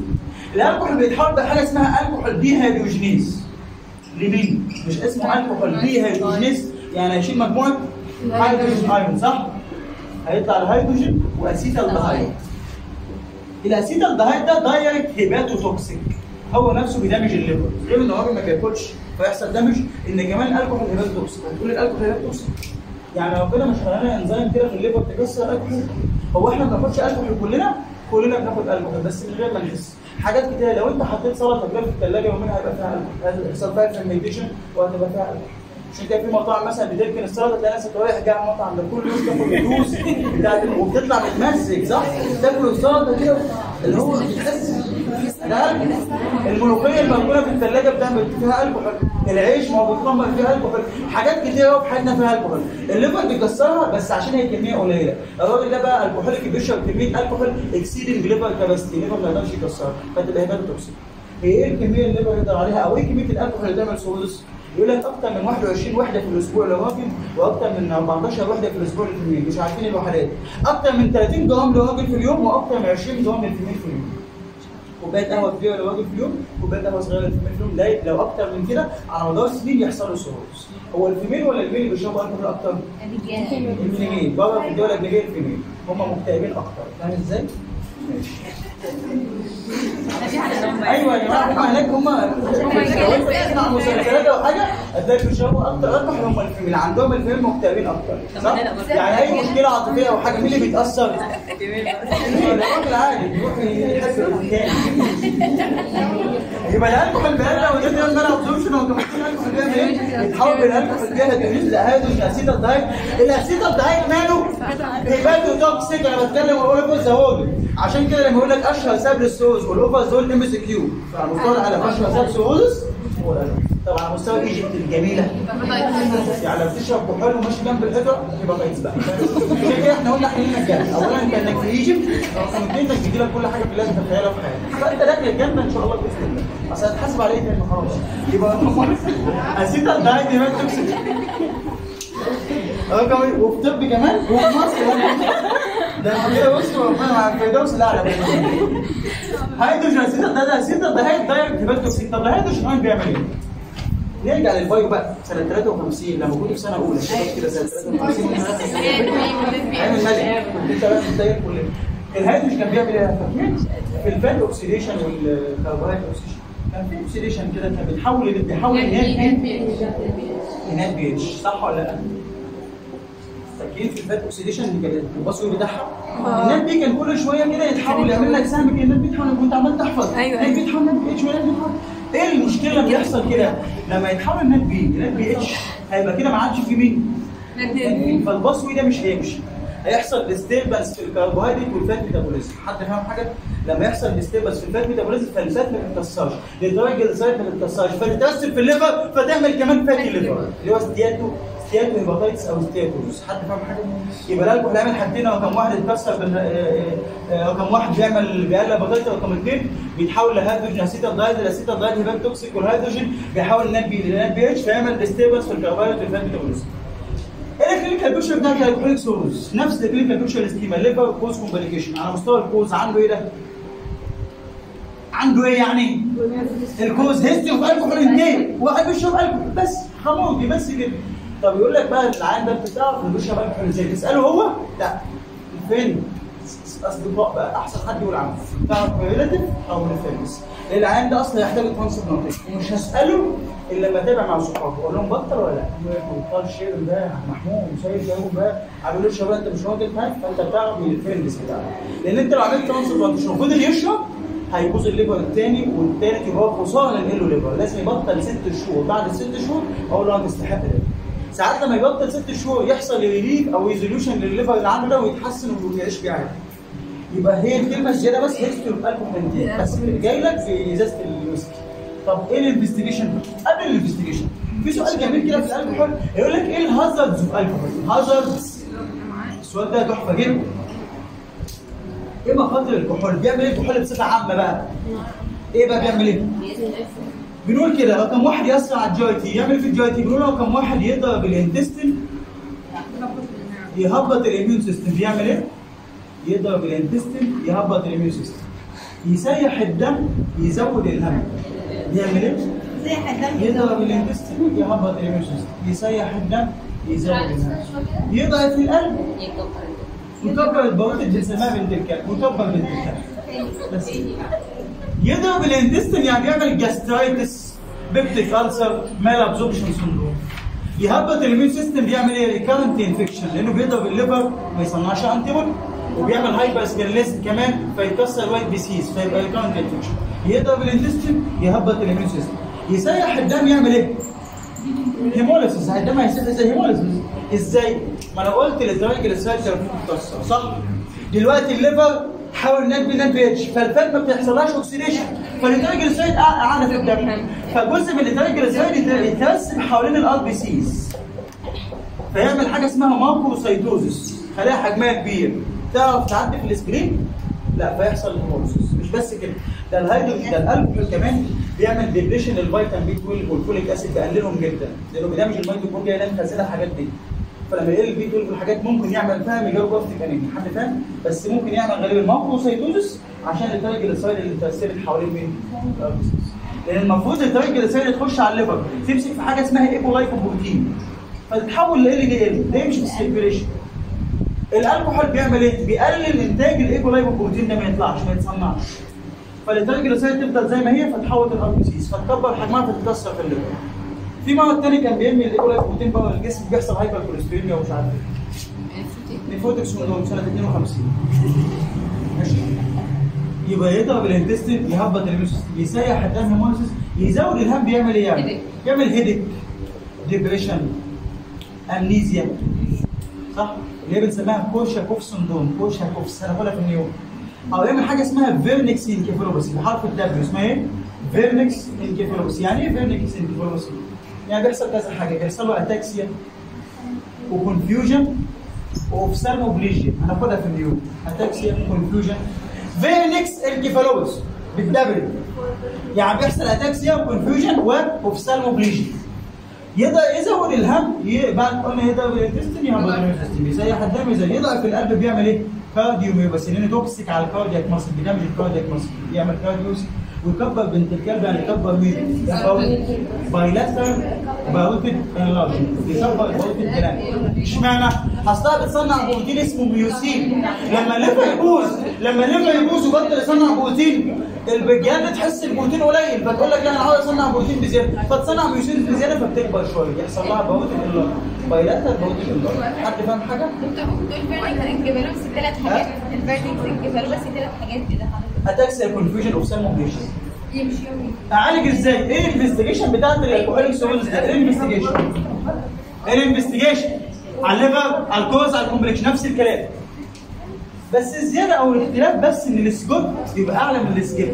الالكحول بيتحول بحاجه اسمها الكحول دي هيدروجينيز لمين؟ مش اسمه الكحول دي هيدروجينيز يعني هيشيل مجموعه هيدروجين ايون صح؟ هيطلع الهيدروجين واسيتال دهايد الاسيتال دهايد ده دايركت هيباتوتوكسيك هو نفسه بيدمج الليفر غير ان هو ما بياكلش فيحصل دمج ان كمان الالكحول هيباتوتوكسيك هتقول الالكحول هيباتوتوكسيك يعني لو كده مش خلانا انزيم كده في الليفر تكسر الكحول هو احنا ما بناخدش الكحول كلنا كلنا بناخد الكحول بس من غير ما نحس حاجات كتير لو انت حطيت سلطه كده في الثلاجه ومنها هيبقى فيها الكحول هيحصل فيها فيرمنتيشن وهتبقى فيها الكحول عشان كده في مطاعم مثلا بتركن السلطه تلاقي ناس رايح جاي على المطعم ده كل يوم تاكل الدوس بتاعت وبتطلع متمزج صح؟ تاكل السلطه كده اللي هو بتحس ده الملوخيه الموجوده في الثلاجه بتعمل فيها الكحول العيش ما هو بيتخمر فيها الكحول حاجات كتير قوي في حياتنا فيها الكحول الليفر بيكسرها بس عشان هي كميه قليله الراجل ده بقى الكحوليك بيشرب كميه الكحول اكسيدنج ليفر كاباسيتي الليفر ما يقدرش يكسرها فتبقى هيبقى توكسيك هي ايه الكميه اللي الليفر يقدر عليها او ايه كميه الالكحول اللي تعمل سوروس يقول لك اكتر من 21 وحده في الاسبوع لراجل واكتر من 14 وحده في الاسبوع للفيميل مش عارفين الوحدات اكتر من 30 جرام لراجل في اليوم واكتر من 20 جرام للفيميل في اليوم كوبايه قهوه كبيره لراجل في اليوم كوبايه قهوه صغيره للفيميل في اليوم لا لو اكتر من كده على مدار السنين يحصل له سيروس هو الفيميل ولا الميل اللي بيشربوا الكحول اكتر؟ الفيميل بره في الدول الاجنبيه الفيميل هم مكتئبين اكتر فاهم ازاي؟ ايوه يا جماعه هم هناك هم لو انت تسمع مسلسلات او حاجه هتلاقي بيشربوا اكتر الكحول هم الفيميل عندهم الفيميل مكتئبين اكتر صح؟ يعني اي مشكله عاطفيه او حاجه مين اللي بيتاثر؟ الراجل عادي بيروح يحس بالمكان يبقى الالكحول بيرجع وده ده المال ابزوربشن هو كمان الالكحول بيعمل ايه؟ يتحول من الالكحول ده هيدروجين لهيدروجين اسيتال دايت الاسيتال دايت ماله؟ هيباتو توكسيك انا بتكلم واقول لكم زواج عشان كده لما يقول لك اشهر سبب للسوز والاوفازول ام اس كيو فمصطلح على اشهر سبب سوز طبعا على مستوى ايجيبت الجميله يعني لو بتشرب كحول وماشي جنب الحجره يبقى بايتس بقى عشان كده احنا قلنا احنا لينا الجنه اولا انت انك في ايجيبت رقم اثنين انك بيجي لك كل حاجه في اللي تتخيلها في حياتك فانت داخل الجنه ان شاء الله باذن الله اصل هتحاسب على ايه تاني خلاص يبقى اسيتال دايت هيبقى توكسيك رقم وفي طب كمان وفي مصر ده انت كده بص ربنا مع الفردوس الاعلى هيدروجين اسيتال ده ده اسيتال ده هي دايركت هيبقى توكسيك طب الهيدروجين بيعمل ايه؟ نرجع للبايو بقى سنه 53 لما كنت في سنه اولى شباب كده سنه 53 ايام الملك كنت انت بقى في كلنا الهيدروجين كان بيعمل ايه؟ فاكرين؟ في الفات اوكسيديشن والكربوهيدرات اوكسيديشن كان في اوكسيديشن كده كان بيحول بيحول النات النات بي اتش صح ولا لا؟ فاكرين في الفات اوكسيديشن اللي كان الباسورد بتاعها النات بي كان كل شويه كده يتحول يعمل لك سهم كده النات بيتحول كنت عمال تحفظ أيوة. النات بيتحول النات بي اتش والنات بيتحول ايه المشكله اللي بيحصل كده؟ لما يتحول النات بي النات بي اتش هيبقى كده ما عادش في مين؟ فالباسوي ده مش هيمشي هيحصل ديستربنس في الكربوهيدرات والفات ميتابوليزم حد فاهم حاجه لما يحصل ديستربنس في الفات ميتابوليزم فالفات ما بتتكسرش لدرجه الزايد ما بتتكسرش فتترسب في الليفر فتعمل كمان فاتي ليفر اللي هو ستياتو ستياتو هيباتيتس او ستياتوز حد فاهم حاجه يبقى الالكحول هيعمل حاجتين رقم واحد يتكسر بال- آه، آه، رقم واحد بيعمل بيقلل هيباتيتس رقم اثنين بيتحول لهيدروجين اسيتال دايد الاسيتال دايد هيبقى توكسيك والهيدروجين بيحول نات بي لنات بي اتش فيعمل ديستربنس في الكربوهيدرات والفات ميتابوليزم ايه الكلينيكال بيكشر بتاعت الالكوليك سورس نفس الكلينيكال بيكشر سكيما ليفر كوز كومبليكيشن على مستوى الكوز عنده ايه ده؟ عنده ايه يعني؟ الكوز هيستي اوف الكحول انتيك واحد بيشرب الكحول بس خمودي بس كده طب يقول لك بقى العيان ده بتعرف انه بيشرب الكحول ازاي؟ تساله هو؟ لا فين؟ اصدقاء بقى احسن حد يقول عنه تعرف من ريلاتيف او من الفيرنس لان العيان ده اصلا يحتاج كونسبت منطقي ومش هساله الا لما اتابع مع صحابه اقول لهم بطل ولا لا؟ بطل الشير ده محمود شايف ده ده قالوا لي شباب انت مش راجل فاهم فانت بتعرف من الفيرنس بتاعك لان انت لو عملت كونسبت مش المفروض اللي يشرب هيبوظ الليفر الثاني والثالث يبقى خساره ننقل له ليفر لازم يبطل ست شهور بعد الست شهور اقول له انت تستحق ده ساعات لما يبطل ست شهور يحصل ريليف او ريزوليوشن للليفر اللي عنده ده ويتحسن ويعيش بيه عادي يبقى هي الكلمه الزياده بس هيستوري اوف الكحول بس جاي لك في ازازه الويسكي طب ايه الانفستيجيشن قبل الانفستيجيشن في سؤال جميل كده في الكحول يقول لك ايه الهازاردز اوف الكحول هازاردز السؤال ده تحفه جدا ايه مخاطر الكحول بيعمل ايه الكحول بصفه عامه بقى ايه بقى بيعمل ايه بنقول كده رقم واحد يسرع الجي تي يعمل إيه في الجي تي بنقول رقم واحد يضرب الانتستين يهبط الاميون سيستم بيعمل ايه؟ يضرب الانتستين يهبط الاميون سيستم يسيح الدم يزود الهم يعمل ايه؟ زي حدام يضرب الانتستين يهبط الاميون سيستم يسيح الدم يزود الهم يضعف القلب يكبر البوابات بنسميها بنت الكلب ويكبر بنت الكلب بس يضرب الانتستين يعني يعمل جاسترايتس بيبتيك ألسر مال ابزوربشن سندروم يهبط الاميون سيستم بيعمل ايه ريكارنت انفكشن لانه بيضرب الليفر ما يصنعش انتي بودي وبيعمل هايبر سبيرليست كمان فيكسر وايت بيسيز فيبقى ريكارنت انفكشن يضرب الانتستين يهبط الاميون سيستم يسيح الدم يعمل ايه؟ هيموليسيس الدم هيسيح زي هيموليسيس ازاي؟ ما انا قلت للترايجليسيرايد بتتكسر صح؟ دلوقتي الليفر حاول نات بي بي اتش فالفات ما بتحصلهاش اوكسيديشن فالترايجليسيرايد اعلى في الدم فجزء من الترايجليسيرايد يترسم حوالين الار بي سيز فيعمل حاجه اسمها ماكروسايتوزس خلايا حجمها كبير تعرف تعدي في السكرين لا فيحصل هيموليسيس مش بس كده ده الهيدروجين ده القلب كمان بيعمل ديبريشن للفيتامين بي 12 والفوليك اسيد بيقللهم جدا لانه بيدمج الميتوكوندريا اللي انت الحاجات دي فلما يقل البي 12 والحاجات ممكن يعمل فهم يجاوب بافتيك انيميا حد فاهم بس ممكن يعمل غالبا ماكروسايتوزس عشان الترايجليسيرايد اللي اترسبت حوالين مين؟ لان المفروض الترايجليسيرايد تخش على الليفر تمسك في حاجه اسمها ايبولايكوبروتين فتتحول ل ال دي ال ده يمشي في السيركيوليشن الالكحول بيعمل ايه؟ بيقلل انتاج الايبولايكوبروتين ده ما يطلعش ما يتصنعش فالترايجليسيرايد تفضل زي ما هي فتحول الار بي سيز فتكبر حجمها فتتكسر في الليفر في مرض تاني كان بيرمي الايبولايكوبروتين بره الجسم بيحصل هايبر كوليستروليميا ومش عارف ايه نيفوتيك سندروم سنه 52 ماشي يبقى يضرب الانتستين يهبط الاميون سيستم يسيح الدم هيموليسيس يزود الهم بيعمل ايه يعني؟ يعمل هيدك ديبريشن امنيزيا صح؟ اللي هي بنسميها كوشاكوف سندروم كوشاكوف هناخدها في النيوم او يعمل حاجه اسمها فيرنكس انكيفالوباسي بحرف الدبليو اسمها ايه؟ فيرنكس انكيفالوباسي يعني ايه فيرنكس انكيفالوباسي؟ يعني بيحصل كذا حاجه بيحصل له اتاكسيا وكونفيوجن وفسالموبليجيا هناخدها في النيوم اتاكسيا كونفيوجن فيرنكس انكيفالوباسي بالدبليو يعني بيحصل اتاكسيا وكونفيوجن وفسالموبليجيا يقدر يزود الهم ي- بعد قلنا يضرب الانتستين يهبط الانتستين يسيح الدم يزود يضعف القلب بيعمل ايه؟ كارديو ميوباسي لانه توكسيك على الكاردياك ماسل بيدمج الكاردياك ماسل يعمل كارديوس ويكبر بنت الكلب يعني يكبر مين؟ بايلاترال باروتيد انلارجمنت يكبر الباروتيد جلاند اشمعنى؟ اصلها بتصنع بروتين اسمه ميوسين لما الليفر يبوظ لما الليفر يبوظ وبطل يصنع بروتين الجهاز تحس البروتين قليل فتقول لك لا انا عاوز اصنع بروتين بزياده فتصنع ميوسين بزياده فبتكبر شويه يحصل لها باروتيد انلارجمنت بايلاترال باروتيد انلارجمنت حد فاهم حاجه؟ انت ممكن تقول فيرنيكس انكفالوبسي ثلاث حاجات الفيرنيكس انكفالوبسي ثلاث حاجات كده حضرتك اتاكسيا كونفيوجن اوف سالموبليشن يمشي يومي اعالج ازاي؟ ايه الانفستيجيشن بتاعت الالكوهوليك سولز ده؟ ايه الانفستيجيشن؟ ايه الانفستيجيشن؟ على الليفر، على الكوز، على الكومبلكس نفس الكلام. بس الزياده او الاختلاف بس ان السكوت بيبقى اعلى من السكيب.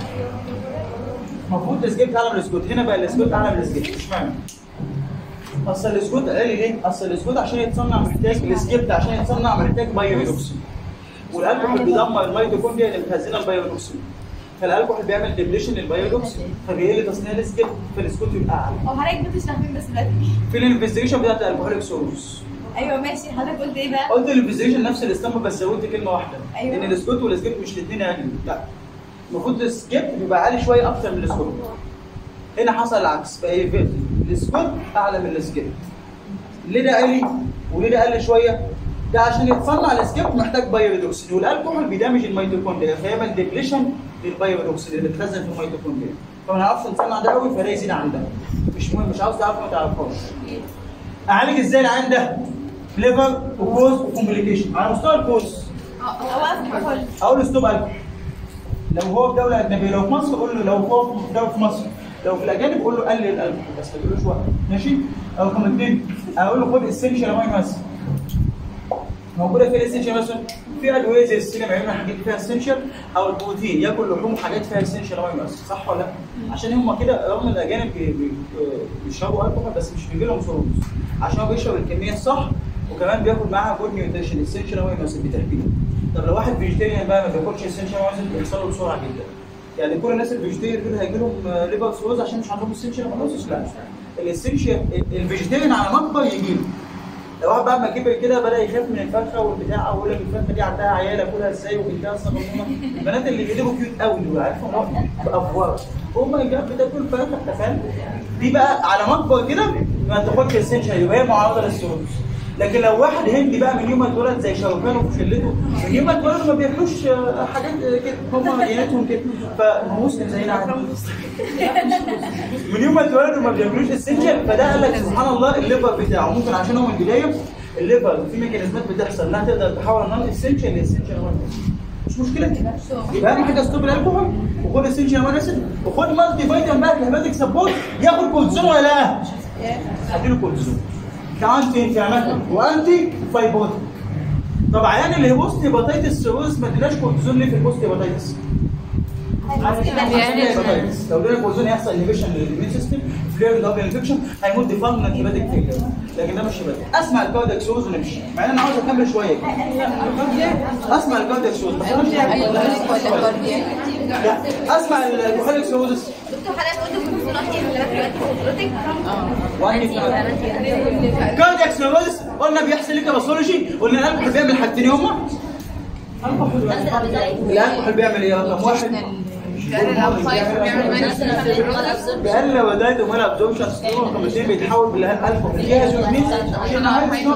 المفروض السكيب اعلى من السكوت، هنا بقى السكوت اعلى من السكيب، اشمعنى؟ اصل السكوت عالي ليه؟ اصل السكوت عشان يتصنع محتاج السكيب عشان يتصنع محتاج بايوريدوكسين. والالكحول بيدمر الميتوكوندريا اللي مخزنه البايوريدوكسين. فالالكحول بيعمل ديبليشن للبايولوكسين فبيقل تصنيع السكيب فالسكوت يبقى اعلى هو حضرتك بتشرح مين بس دلوقتي في الانفستيجيشن بتاعت الالكحوليك سورس ايوه ماشي حضرتك قلت ايه بقى؟ قلت الانفستيجيشن نفس الاستامب بس زودت كلمه واحده أيوة. ان السكوت والسكيب مش الاثنين عالي لا المفروض السكيب بيبقى عالي شويه اكتر من السكوت هنا حصل العكس فايه في- السكوت اعلى من السكيب ليه ده عالي وليه ده قل شويه ده عشان يتصنع السكيب محتاج بايوريدوكسين والالكحول بيدمج الميتوكوندريا فيعمل ديبليشن للبايوريدوكسين اللي بتخزن في الميتوكوندريا فما نعرفش نصنع ده قوي فده يزيد عن ده مش مهم مش عاوز تعرف ما تعرفهاش اعالج ازاي العين ده ليفر وكوز وكومبليكيشن على مستوى الكوز اوقف كحول اقول ستوب الكحول لو هو في دوله اجنبيه لو في مصر قول له لو هو في دوله في مصر لو في الاجانب قول له قلل الالكحول بس ما تقولوش وقت ماشي او رقم اثنين اقول له خد اسينشال امينو اسيد موجوده في الاسينشال مثلا في ادويه زي السينما يعملوا حاجات فيها اسينشال او البروتين ياكل لحوم حاجات فيها اسينشال امينو اسيد صح ولا لا؟ عشان هم كده رغم الاجانب بي- بي- بيشربوا الكحول بس مش بيجي لهم سيروز عشان هو بيشرب الكميه الصح وكمان بياخد معاها جود نيوتريشن اسينشال امينو اسيد بتحبيه طب لو واحد فيجيتيريان بقى ما بياكلش اسينشال امينو اسيد بيحصل له بسرعه جدا يعني كل الناس الفيجيتيريان دول هيجي لهم ليفر سيروز عشان مش عندهم اسينشال امينو اسيد لا الاسينشال الفيجيتيريان على مكبر يجي له لو واحد بقى ما كبر كده بدا يخاف من الفرخه والبتاع ويقول لك الفرخه دي عندها عيال اكلها ازاي وبنتها صغنونه البنات اللي بيجيبوا كيوت قوي دول عارفه بافوار او ماي جاد بتاكل فرخه انت فاهم دي بقى على مكبر كده ما تاخدش السنشن يبقى هي معرضه للسيروز لكن لو واحد هندي بقى من يوم ما اتولد زي شاروخان وفي شلته من يوم ما اتولدوا ما بياكلوش آه، حاجات آه، كده هم ديانتهم كده فهو مسلم زينا عادي من يوم ما اتولدوا ما بياكلوش السنشن فده قال لك سبحان الله الليفر بتاعه ممكن عشان هو من البدايه الليفر في ميكانيزمات بتحصل انها تقدر تحول النون اسنشن لاسنشن هو مش مشكله يبقى اهم حاجه ستوب الالكحول وخد اسنشن هو وخد مالتي فيتامين بقى كهباتك سبورت ياخد كورتيزون ولا لا؟ هديله كورتيزون كانتي انفلاماتوري وانتي فايبوتيك طب عيان اللي بوست هيباتيتس سيروز ما اديناش كورتيزون ليه في البوست هيباتيتس؟ هيباتيتس. لو ادينا كورتيزون هيحصل انهبيشن للاميون سيستم فلير دبل انفكشن هيموت ديفامنا هيباتيك فيلر لكن ده مش هيباتيك اسمع الكاردياك سيروز ونمشي مع ان انا عاوز اكمل شويه كده. اسمع الكاردياك سيروز بس انا مش لا اسمع الكاردياك سيروز دكتور حضرتك قلت كنت دلوقتي دلوقتي حضرتك وانتي كاردياك سيروز قلنا بيحصل لك باثولوجي قلنا الالكحول بيعمل حاجتين هما الالكحول بيعمل ايه رقم واحد بيقل ودايت ومال ابزوربشن رقم اثنين بيتحول بالالكحول فيها زوجين عشان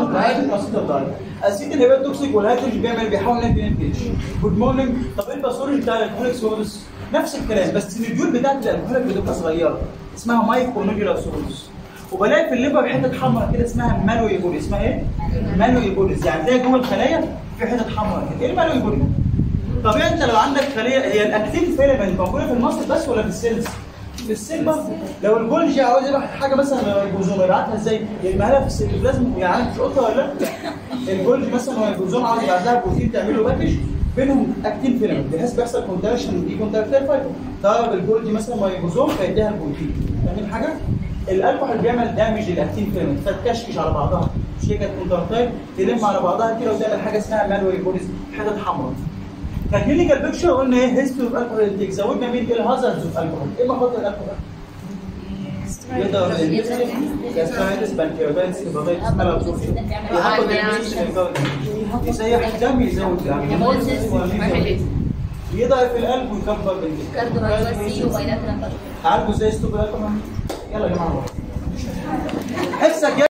اسيد الهبات توكسيك والهيدروجين بيعمل بيحول نادي نادي جود مورنينج طب ايه الباثولوجي بتاع الالكحوليك سيروز نفس الكلام بس النيديول بتاعت الالكحوليك بتبقى صغيره اسمها مايكرو نوديولار سيروز وبلاقي في الليفر حتت حمراء كده اسمها مالوي اسمها ايه؟ مالوي بوليس يعني تلاقي جوه الخلايا في حتت حمراء كده ايه المالوي بوليس؟ طبيعي انت لو عندك خليه هي الاكتين فيلمنت موجوده في المصل بس ولا في السيلز؟ في السيل برضه لو الجولجي عاوز يبعت حاجه مثلا الجوزوم يبعتها ازاي؟ يرميها لها في السيتوبلازم يعني مش قطه ولا لا؟ الجولجي مثلا هو الجوزوم عاوز يبعت لها بروتين تعمل له باكج بينهم اكتين فيلمنت بحيث بيحصل كونتراكشن دي كونتراكتيل فايبر ضرب الجولجي مثلا مع الجوزوم فيديها البروتين فاهمين حاجه؟ الالكحول بيعمل دامج للاكتين فيلمنت فتكشكش على بعضها مش هي كانت كونتراكتيل تلم على بعضها كده وتعمل حاجه اسمها مالوي بوليس حتت حمراء ككلينيكال بيكتشر قلنا ايه هيستوري اوف الكحول انتيك زودنا مين ايه الهازاردز اوف الكحول ايه مخاطر الالكحول؟ يقدر جاسترايتس بانكيرودايتس هيباتايتس مالابسوربشن ياخد يسيح الدم يزود الدم يضعف القلب ويكبر بالجسم عالجه ازاي ستوب الالكحول يلا يا جماعه حسك